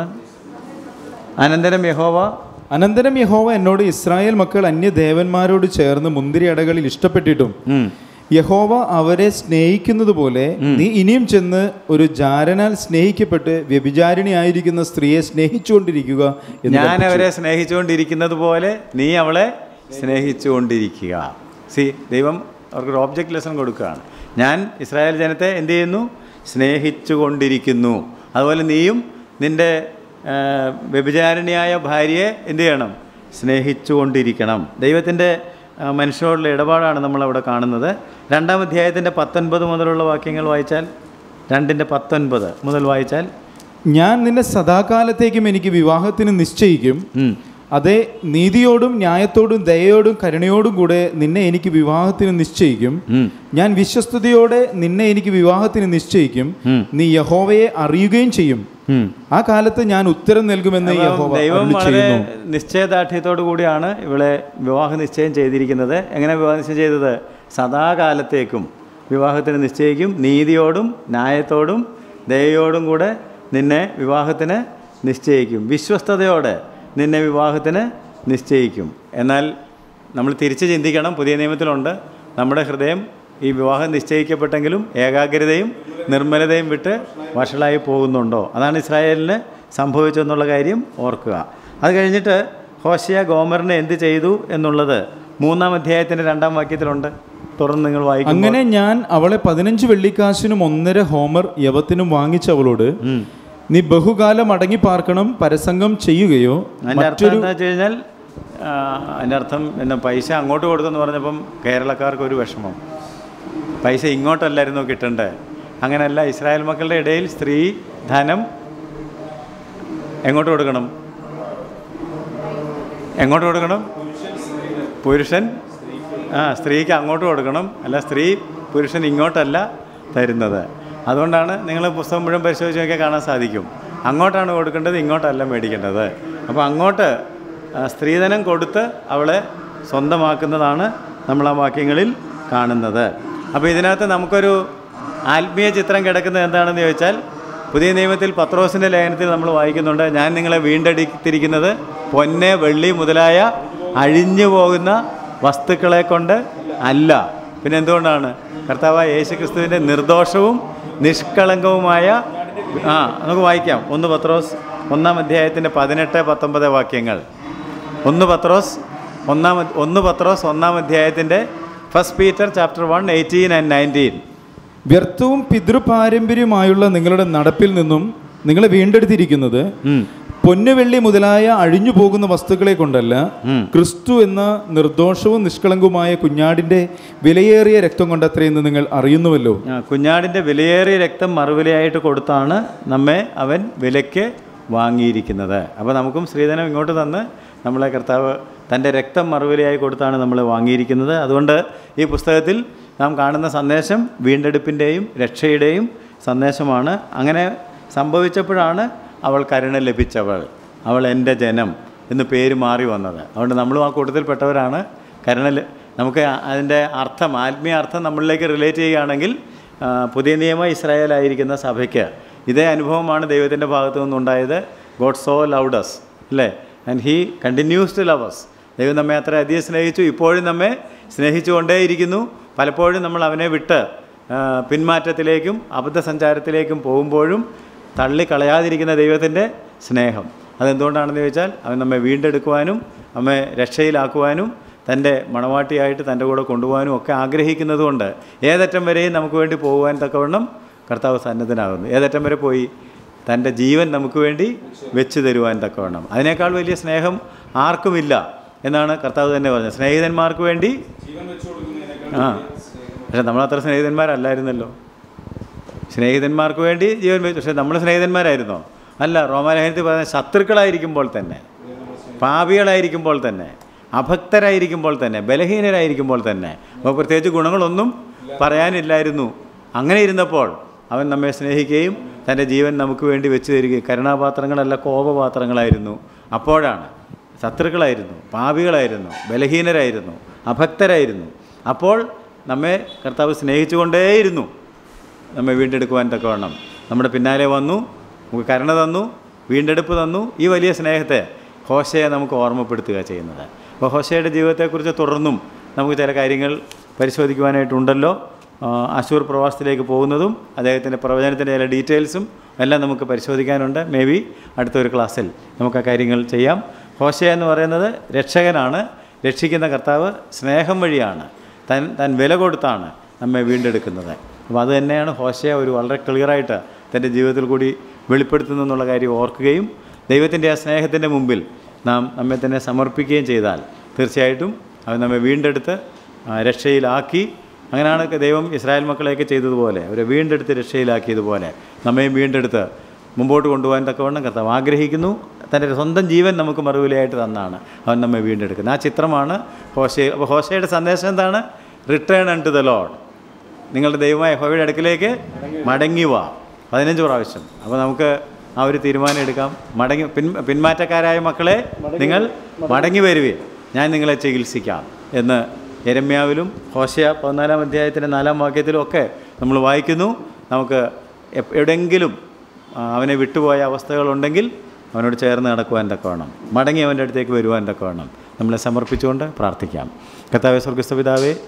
അനന്തരം യഹോവ അനന്തരം യഹോവ എന്നോട് ഇസ്രായേൽ മക്കൾ അന്യദേവന്മാരോട് ചേർന്ന് മുന്തിരി അടകളിൽ ഇഷ്ടപ്പെട്ടിട്ടും ഉം, യഹോവ അവരെ സ്നേഹിക്കുന്നത് പോലെ നീ ഇനിയും ചെന്ന് ഒരു ജാരനാൽ സ്നേഹിക്കപ്പെട്ട് വ്യഭിചാരിണി ആയിരിക്കുന്ന സ്ത്രീയെ സ്നേഹിച്ചുകൊണ്ടിരിക്കുക എന്ന് ഞാൻ കൽപ്പിച്ചു. അവരെ സ്നേഹിച്ചുകൊണ്ടിരിക്കുന്നത് പോലെ നീ അവളെ സ്നേഹിച്ചുകൊണ്ടിരിക്കുക സി ദൈവം അവർക്കൊരു ഓബ്ജക്റ്റ് ലെസൺ കൊടുക്കുകയാണ് ഞാൻ ഇസ്രായേൽ ജനത്തെ എന്ത് ചെയ്യുന്നു സ്നേഹിച്ചുകൊണ്ടിരിക്കുന്നു അതുപോലെ നീയും നിൻ്റെ ആ, വ്യഭിചാരിണിയായ ഭാര്യയെ എന്ത് ചെയ്യണം സ്നേഹിച്ചുകൊണ്ടിരിക്കണം ദൈവത്തിൻ്റെ ആ, മനുഷ്യരോടുള്ള ഇടപാടാണ് നമ്മളവിടെ കാണുന്നത് രണ്ടാം അധ്യായത്തിൻ്റെ പത്തൊൻപത് മുതലുള്ള വാക്യങ്ങൾ വായിച്ചാൽ രണ്ടിൻ്റെ പത്തൊൻപത് മുതൽ വായിച്ചാൽ ഞാൻ നിന്നെ സദാകാലത്തേക്കും എനിക്ക് വിവാഹത്തിന് നിശ്ചയിക്കും ഉം. അതെ നീതിയോടും ന്യായത്തോടും ദയയോടും കരുണയോടും കൂടെ നിന്നെ എനിക്ക് വിവാഹത്തിന് നിശ്ചയിക്കും ഉം. ഞാൻ വിശ്വസ്തയോടെ നിന്നെ എനിക്ക് വിവാഹത്തിന് നിശ്ചയിക്കും ഉം. നീ യഹോവയെ അറിയുകയും ചെയ്യും ഉം. ആ കാലത്ത് ഞാൻ ഉത്തരം നൽകുമെന്ന് അപ്പം യഹോവ ദൈവം അരുളി വളരെ ചെയ്യുന്നു നിശ്ചയദാർഢ്യത്തോടു കൂടിയാണ് ഇവളെ വിവാഹ നിശ്ചയം ചെയ്തിരിക്കുന്നത് എങ്ങനെ വിവാഹ നിശ്ചയം ചെയ്തത് സദാകാലത്തേക്കും വിവാഹത്തിന് നിശ്ചയിക്കും നീതിയോടും ന്യായത്തോടും ദയയോടും കൂടെ നിന്നെ വിവാഹത്തിന് നിശ്ചയിക്കും വിശ്വസ്തയോടെ നിന്നെ വിവാഹത്തിന് നിശ്ചയിക്കും എന്നാൽ നമ്മൾ തിരിച്ച് ചിന്തിക്കണം പുതിയ നിയമത്തിലുണ്ട് നമ്മുടെ ഹൃദയം ഈ വിവാഹം നിശ്ചയിക്കപ്പെട്ടെങ്കിലും ഏകാഗ്രതയും നിർമ്മലതയും വിട്ട് വഷളായി പോകുന്നുണ്ടോ അതാണ് ഇസ്രായേലിന് സംഭവിച്ചതെന്നുള്ള കാര്യം ഓർക്കുക അത് കഴിഞ്ഞിട്ട് ഹോഷിയ ഗോമറിനെ എന്ത് ചെയ്തു എന്നുള്ളത് മൂന്നാം അധ്യായത്തിൻ്റെ രണ്ടാം വാക്യത്തിലുണ്ട് തുറന്ന് നിങ്ങൾ വായിക്കും അങ്ങനെ ഞാൻ അവളെ പതിനഞ്ച് വെള്ളിക്കാശിനും ഒന്നര ഹോമർ യവത്തിനും വാങ്ങിച്ച അവളോട് നീ ബഹുകാലം അടങ്ങി പാർക്കണം പരസംഗം ചെയ്യുകയോ അതിൻ്റെ അർത്ഥം എന്താ വെച്ച് കഴിഞ്ഞാൽ ആ, അതിൻ്റെ അർത്ഥം എന്താ പൈസ അങ്ങോട്ട് കൊടുത്തെന്ന് പറഞ്ഞപ്പം കേരളക്കാർക്ക് ഒരു വിഷമം പൈസ ഇങ്ങോട്ടല്ലായിരുന്നു കിട്ടണ്ടേ അങ്ങനെയല്ല ഇസ്രായേൽ മക്കളുടെ ഇടയിൽ സ്ത്രീ ധനം എങ്ങോട്ട് കൊടുക്കണം എങ്ങോട്ട് കൊടുക്കണം പുരുഷൻ ആ സ്ത്രീക്ക് അങ്ങോട്ട് കൊടുക്കണം അല്ല സ്ത്രീ പുരുഷൻ ഇങ്ങോട്ടല്ല തരുന്നത് അതുകൊണ്ടാണ് നിങ്ങൾ പുസ്തകം മുഴുവൻ പരിശോധിച്ച് നോക്കിയാൽ കാണാൻ സാധിക്കും അങ്ങോട്ടാണ് കൊടുക്കേണ്ടത് ഇങ്ങോട്ടല്ല മേടിക്കേണ്ടത് അപ്പോൾ അങ്ങോട്ട് ആ, സ്ത്രീധനം കൊടുത്ത് അവളെ സ്വന്തമാക്കുന്നതാണ് നമ്മൾ ആ വാക്യങ്ങളിൽ കാണുന്നത് അപ്പോൾ ഇതിനകത്ത് നമുക്കൊരു ആത്മീയ ചിത്രം കിടക്കുന്നത് എന്താണെന്ന് ചോദിച്ചാൽ പുതിയ നിയമത്തിൽ പത്രോസിൻ്റെ ലേഖനത്തിൽ നമ്മൾ വായിക്കുന്നുണ്ട് ഞാൻ നിങ്ങളെ വീണ്ടെടുത്തിരിക്കുന്നത് പൊന്ന് വെള്ളി മുതലായ അഴിഞ്ഞു പോകുന്ന വസ്തുക്കളെ കൊണ്ട് അല്ല പിന്നെ എന്തുകൊണ്ടാണ് കർത്താവായ യേശു ക്രിസ്തുവിൻ്റെ നിർദോഷവും നിഷ്കളങ്കവുമായ ആ നമുക്ക് വായിക്കാം ഒന്ന് പത്രോസ് ഒന്നാം അധ്യായത്തിൻ്റെ പതിനെട്ട് പത്തൊമ്പത് വാക്യങ്ങൾ ഒന്ന് പത്രോസ് ഒന്നാം അധ്- ഒന്ന് പത്രോസ് ഒന്നാം അധ്യായത്തിൻ്റെ first Peter chapter one eighteen and nineteen വ്യർത്ഥവും പിതൃപാരമ്പര്യമായുള്ള നിങ്ങളുടെ നടപ്പിൽ നിന്നും നിങ്ങളെ വീണ്ടെടുത്തിരിക്കുന്നത് പൊന്നുവെള്ളി മുതലായ അഴിഞ്ഞു പോകുന്ന വസ്തുക്കളെ കൊണ്ടല്ല ക്രിസ്തു എന്ന നിർദോഷവും നിഷ്കളങ്കവുമായ കുഞ്ഞാടിന്റെ വിലയേറിയ രക്തം കൊണ്ടത്രയെന്ന് നിങ്ങൾ അറിയുന്നുവല്ലോ ആ, കുഞ്ഞാടിൻ്റെ വിലയേറിയ രക്തം മറുവിലയായിട്ട് കൊടുത്താണ് നമ്മെ അവൻ വിലയ്ക്ക് വാങ്ങിയിരിക്കുന്നത് അപ്പോൾ നമുക്കും സ്ത്രീധനം ഇങ്ങോട്ട് തന്ന് നമ്മളെ കർത്താവ് തൻ്റെ രക്തം മറുവിലയായി കൊടുത്താണ് നമ്മളെ വാങ്ങിയിരിക്കുന്നത് അതുകൊണ്ട് ഈ പുസ്തകത്തിൽ നാം കാണുന്ന സന്ദേശം വീണ്ടെടുപ്പിൻ്റെയും രക്ഷയുടെയും സന്ദേശമാണ് അങ്ങനെ സംഭവിച്ചപ്പോഴാണ് അവൾ കരുണ ലഭിച്ചവൾ അവൾ എൻ്റെ ജനം എന്ന് പേര് മാറി വന്നത് അതുകൊണ്ട് നമ്മളും ആ കൂട്ടത്തിൽപ്പെട്ടവരാണ് കരുണ ല- നമുക്ക് ആ- അതിൻ്റെ അർത്ഥം ആത്മീയ അർത്ഥം നമ്മളിലേക്ക് റിലേറ്റ് ചെയ്യുകയാണെങ്കിൽ ആ, പുതിയ നിയമ ഇസ്രായേലായിരിക്കുന്ന സഭയ്ക്ക് ഇതേ അനുഭവമാണ് ദൈവത്തിൻ്റെ ഭാഗത്തു നിന്നുണ്ടായത് ഗോഡ് സോ ലൗഡസ് അല്ലേ and he continues to loves ദൈവം നമ്മെ അത്ര അധികം സ്നേഹിച്ചു ഇപ്പോഴും നമ്മെ സ്നേഹിച്ചുകൊണ്ടേയിരിക്കുന്നു പലപ്പോഴും നമ്മൾ അവനെ വിട്ട് ആ, പിന്മാറ്റത്തിലേക്കും അബദ്ധസഞ്ചാരത്തിലേക്കും പോകുമ്പോഴും തള്ളിക്കളയാതിരിക്കുന്ന ദൈവത്തിൻ്റെ സ്നേഹം അതെന്തുകൊണ്ടാണെന്ന് ചോദിച്ചാൽ അവൻ നമ്മെ വീണ്ടെടുക്കുവാനും നമ്മെ രക്ഷയിലാക്കുവാനും തൻ്റെ മണവാട്ടിയായിട്ട് തൻ്റെ കൂടെ കൊണ്ടുപോകാനും ഒക്കെ ആഗ്രഹിക്കുന്നതുകൊണ്ട് ഏതറ്റം വരെയും നമുക്ക് വേണ്ടി പോകുവാൻ തക്കവണ്ണം കർത്താവ് സന്നദ്ധനാകുന്നു ഏതറ്റം വരെ പോയി തൻ്റെ ജീവൻ നമുക്ക് വേണ്ടി വെച്ച് തരുവാൻ തക്കവണ്ണം അതിനേക്കാൾ വലിയ സ്നേഹം ആർക്കുമില്ല എന്നാണ് കർത്താവ് തന്നെ പറഞ്ഞത് സ്നേഹിതന്മാർക്ക് വേണ്ടി ആ പക്ഷെ നമ്മളത്ര സ്നേഹിതന്മാരല്ലായിരുന്നല്ലോ സ്നേഹിതന്മാർക്ക് വേണ്ടി ജീവൻ വെച്ചു പക്ഷെ നമ്മൾ സ്നേഹിതന്മാരായിരുന്നോ അല്ല റോമാലേഖനത്തിൽ പറയുന്നത് ശത്രുക്കളായിരിക്കുമ്പോൾ തന്നെ പാപികളായിരിക്കുമ്പോൾ തന്നെ അഭക്തരായിരിക്കുമ്പോൾ തന്നെ ബലഹീനരായിരിക്കുമ്പോൾ തന്നെ അപ്പോൾ പ്രത്യേകിച്ച് ഗുണങ്ങളൊന്നും പറയാനില്ലായിരുന്നു അങ്ങനെ ഇരുന്നപ്പോൾ അവൻ നമ്മെ സ്നേഹിക്കുകയും തൻ്റെ ജീവൻ നമുക്ക് വേണ്ടി വെച്ച് തരികയും കരുണാപാത്രങ്ങളല്ല കോപപാത്രങ്ങളായിരുന്നു അപ്പോഴാണ് ശത്രുക്കളായിരുന്നു പാപികളായിരുന്നു ബലഹീനരായിരുന്നു അഭക്തരായിരുന്നു അപ്പോൾ നമ്മെ കർത്താവ് സ്നേഹിച്ചുകൊണ്ടേയിരുന്നു നമ്മെ വീണ്ടെടുക്കുവാൻ തക്കവണ്ണം നമ്മുടെ പിന്നാലെ വന്നു നമുക്ക് കരുണ തന്നു വീണ്ടെടുപ്പ് തന്നു ഈ വലിയ സ്നേഹത്തെ ഹോശയെ നമുക്ക് ഓർമ്മപ്പെടുത്തുക ചെയ്യുന്നത് അപ്പോൾ ഹോശയുടെ ജീവിതത്തെക്കുറിച്ച് തുടർന്നും നമുക്ക് ചില കാര്യങ്ങൾ പരിശോധിക്കുവാനായിട്ടുണ്ടല്ലോ ആ, അശൂർ പ്രവാസത്തിലേക്ക് പോകുന്നതും അദ്ദേഹത്തിൻ്റെ പ്രവചനത്തിൻ്റെ ചില ഡീറ്റെയിൽസും എല്ലാം നമുക്ക് പരിശോധിക്കാനുണ്ട് മേ ബി അടുത്തൊരു ക്ലാസ്സിൽ നമുക്ക് ആ കാര്യങ്ങൾ ചെയ്യാം ഹോശ എന്ന് പറയുന്നത് രക്ഷകനാണ് രക്ഷിക്കുന്ന കർത്താവ് സ്നേഹം വഴിയാണ് താൻ താൻ വില കൊടുത്താണ് നമ്മെ വീണ്ടെടുക്കുന്നത് അപ്പോൾ അത് തന്നെയാണ് ഹോശയ ഒരു വളരെ ക്ലിയറായിട്ട് തൻ്റെ ജീവിതത്തിൽ കൂടി വെളിപ്പെടുത്തുന്നു എന്നുള്ള കാര്യം ഓർക്കുകയും ദൈവത്തിൻ്റെ ആ സ്നേഹത്തിൻ്റെ മുമ്പിൽ നാം നമ്മെ തന്നെ സമർപ്പിക്കുകയും ചെയ്താൽ തീർച്ചയായിട്ടും അവൻ നമ്മെ വീണ്ടെടുത്ത് ആ, രക്ഷയിലാക്കി അങ്ങനെയാണ് ദൈവം ഇസ്രായേൽ മക്കളെയൊക്കെ ചെയ്തതുപോലെ അവരെ വീണ്ടെടുത്ത് രക്ഷയിലാക്കിയതുപോലെ നമ്മയും വീണ്ടെടുത്ത് മുമ്പോട്ട് കൊണ്ടുപോകാൻ തക്കവണ്ണം കർത്താവ് ആഗ്രഹിക്കുന്നു തൻ്റെ സ്വന്തം ജീവൻ നമുക്ക് മറുവിലയായിട്ട് തന്നാണ് അവൻ നമ്മെ വീണ്ടെടുക്കുന്നത് ആ ചിത്രമാണ് ഹോശയിൽ അപ്പോൾ ഹോശയുടെ സന്ദേശം എന്താണ് return unto the Lord നിങ്ങളുടെ ദൈവമായ ഹോവയുടെ അടുക്കിലേക്ക് മടങ്ങി വാ പതിനഞ്ച് പ്രാവശ്യം അപ്പോൾ നമുക്ക് ആ ഒരു തീരുമാനം എടുക്കാം മടങ്ങി പിൻ പിന്മാറ്റക്കാരായ മക്കളെ നിങ്ങൾ മടങ്ങി വരുവേ ഞാൻ നിങ്ങളെ ചികിത്സിക്കാം എന്ന് എരമ്യാവിലും ഹോശയ പതിനാലാം അധ്യായത്തിൻ്റെ നാലാം വാക്യത്തിലും ഒക്കെ നമ്മൾ വായിക്കുന്നു നമുക്ക് എപ്- എവിടെയെങ്കിലും ആ, അവനെ വിട്ടുപോയ അവസ്ഥകളുണ്ടെങ്കിൽ അവനോട് ചേർന്ന് നടക്കുവാൻ തക്കവണ്ണം മടങ്ങി അവൻ്റെ അടുത്തേക്ക് വരുവാൻ തക്കവണ്ണം നമ്മളെ സമർപ്പിച്ചുകൊണ്ട് പ്രാർത്ഥിക്കാം കർത്താവെ സ്വർഗസ്ഥ പിതാവേ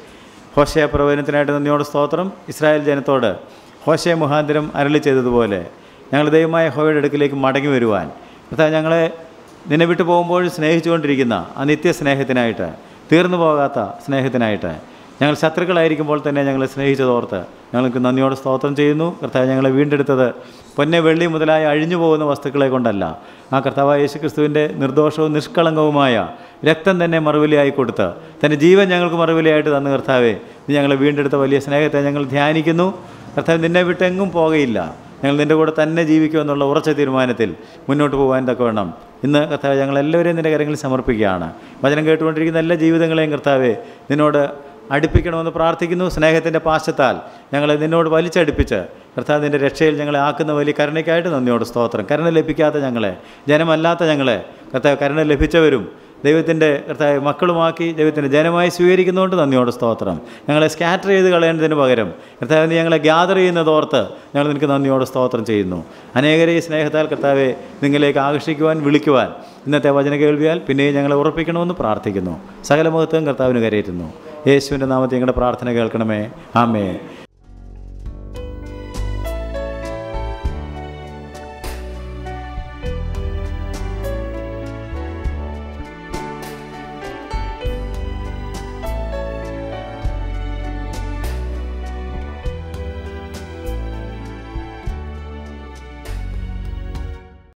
ഹോശയ പ്രവചനത്തിനായിട്ട് നന്ദിയോട് സ്തോത്രം ഇസ്രായേൽ ജനത്തോട് ഹോശയ മുഖാന്തരം അരളി ചെയ്തതുപോലെ ഞങ്ങൾ ദൈവമായ ഹോയുടെ അടുക്കിലേക്ക് മടങ്ങി വരുവാൻ കർത്താവ് ഞങ്ങളെ നിന്നെ വിട്ടു പോകുമ്പോൾ സ്നേഹിച്ചുകൊണ്ടിരിക്കുന്ന ആ നിത്യ സ്നേഹത്തിനായിട്ട് തീർന്നു പോകാത്ത സ്നേഹത്തിനായിട്ട് ഞങ്ങൾ ശത്രുക്കളായിരിക്കുമ്പോൾ തന്നെ ഞങ്ങളെ സ്നേഹിച്ചതോർത്ത് ഞങ്ങൾക്ക് നന്ദിയോടെ സ്തോത്രം ചെയ്യുന്നു കർത്താവ് ഞങ്ങളെ വീണ്ടെടുത്തത് പൊന്നെ വെള്ളി മുതലായ അഴിഞ്ഞു പോകുന്ന വസ്തുക്കളെ കൊണ്ടല്ല ആ കർത്താവായ യേശു ക്രിസ്തുവിൻ്റെ നിർദോഷവും നിഷ്കളങ്കവുമായ രക്തം തന്നെ മറുവിലയായി കൊടുത്ത് തൻ്റെ ജീവൻ ഞങ്ങൾക്ക് മറുവിലയായിട്ട് തന്ന കർത്താവെ നീ ഞങ്ങളെ വീണ്ടെടുത്ത വലിയ സ്നേഹത്തെ ഞങ്ങൾ ധ്യാനിക്കുന്നു കർത്താവ് നിന്നെ വിട്ടെങ്ങും പോകയില്ല ഞങ്ങൾ നിൻ്റെ കൂടെ തന്നെ ജീവിക്കുമെന്നുള്ള ഉറച്ച തീരുമാനത്തിൽ മുന്നോട്ട് പോകാൻ തക്കവണ്ണം ഇന്ന് കർത്താവ് ഞങ്ങളെല്ലാവരെയും നിൻ്റെ കരങ്ങളിൽ സമർപ്പിക്കുകയാണ് വചനം കേട്ടുകൊണ്ടിരിക്കുന്ന എല്ലാ ജീവിതങ്ങളെയും കർത്താവെ നിന്നോട് അടുപ്പിക്കണമെന്ന് പ്രാർത്ഥിക്കുന്നു സ്നേഹത്തിൻ്റെ പാശത്താൽ ഞങ്ങളെ നിന്നോട് വലിച്ചടുപ്പിച്ച് കർത്താവ് നിൻ്റെ രക്ഷയിൽ ഞങ്ങളെ ആക്കുന്ന വലിയ കരുണയ്ക്കായിട്ട് നന്ദിയോട് സ്തോത്രം കരുണ ലഭിക്കാത്ത ഞങ്ങളെ ജനമല്ലാത്ത ഞങ്ങളെ കർത്താവ് കരുണ ലഭിച്ചവരും ദൈവത്തിൻ്റെ കർത്താവ് മക്കളുമാക്കി ദൈവത്തിൻ്റെ ജനമായി സ്വീകരിക്കുന്നതുകൊണ്ട് നന്ദിയോട് സ്തോത്രം ഞങ്ങളെ സ്കാറ്റർ ചെയ്ത് കളയേണ്ടതിന് പകരം കർത്താവ് നീ ഞങ്ങളെ ഗ്യാദർ ചെയ്യുന്നതോർത്ത് ഞങ്ങൾ നിനക്ക് നന്ദിയോട് സ്തോത്രം ചെയ്യുന്നു അനേകരെ ഈ സ്നേഹത്താൽ കർത്താവെ നിങ്ങളിലേക്ക് ആകർഷിക്കുവാൻ വിളിക്കുവാൻ ഇന്നത്തെ വചന കേൾവിയാൽ പിന്നെയും ഞങ്ങളെ ഉറപ്പിക്കണമെന്ന് പ്രാർത്ഥിക്കുന്നു സകല മഹത്വം കർത്താവിന് കരയേറ്റുന്നു യേശുവിൻ്റെ നാമത്തിൽ ഞങ്ങളുടെ പ്രാർത്ഥന കേൾക്കണമേ ആമേ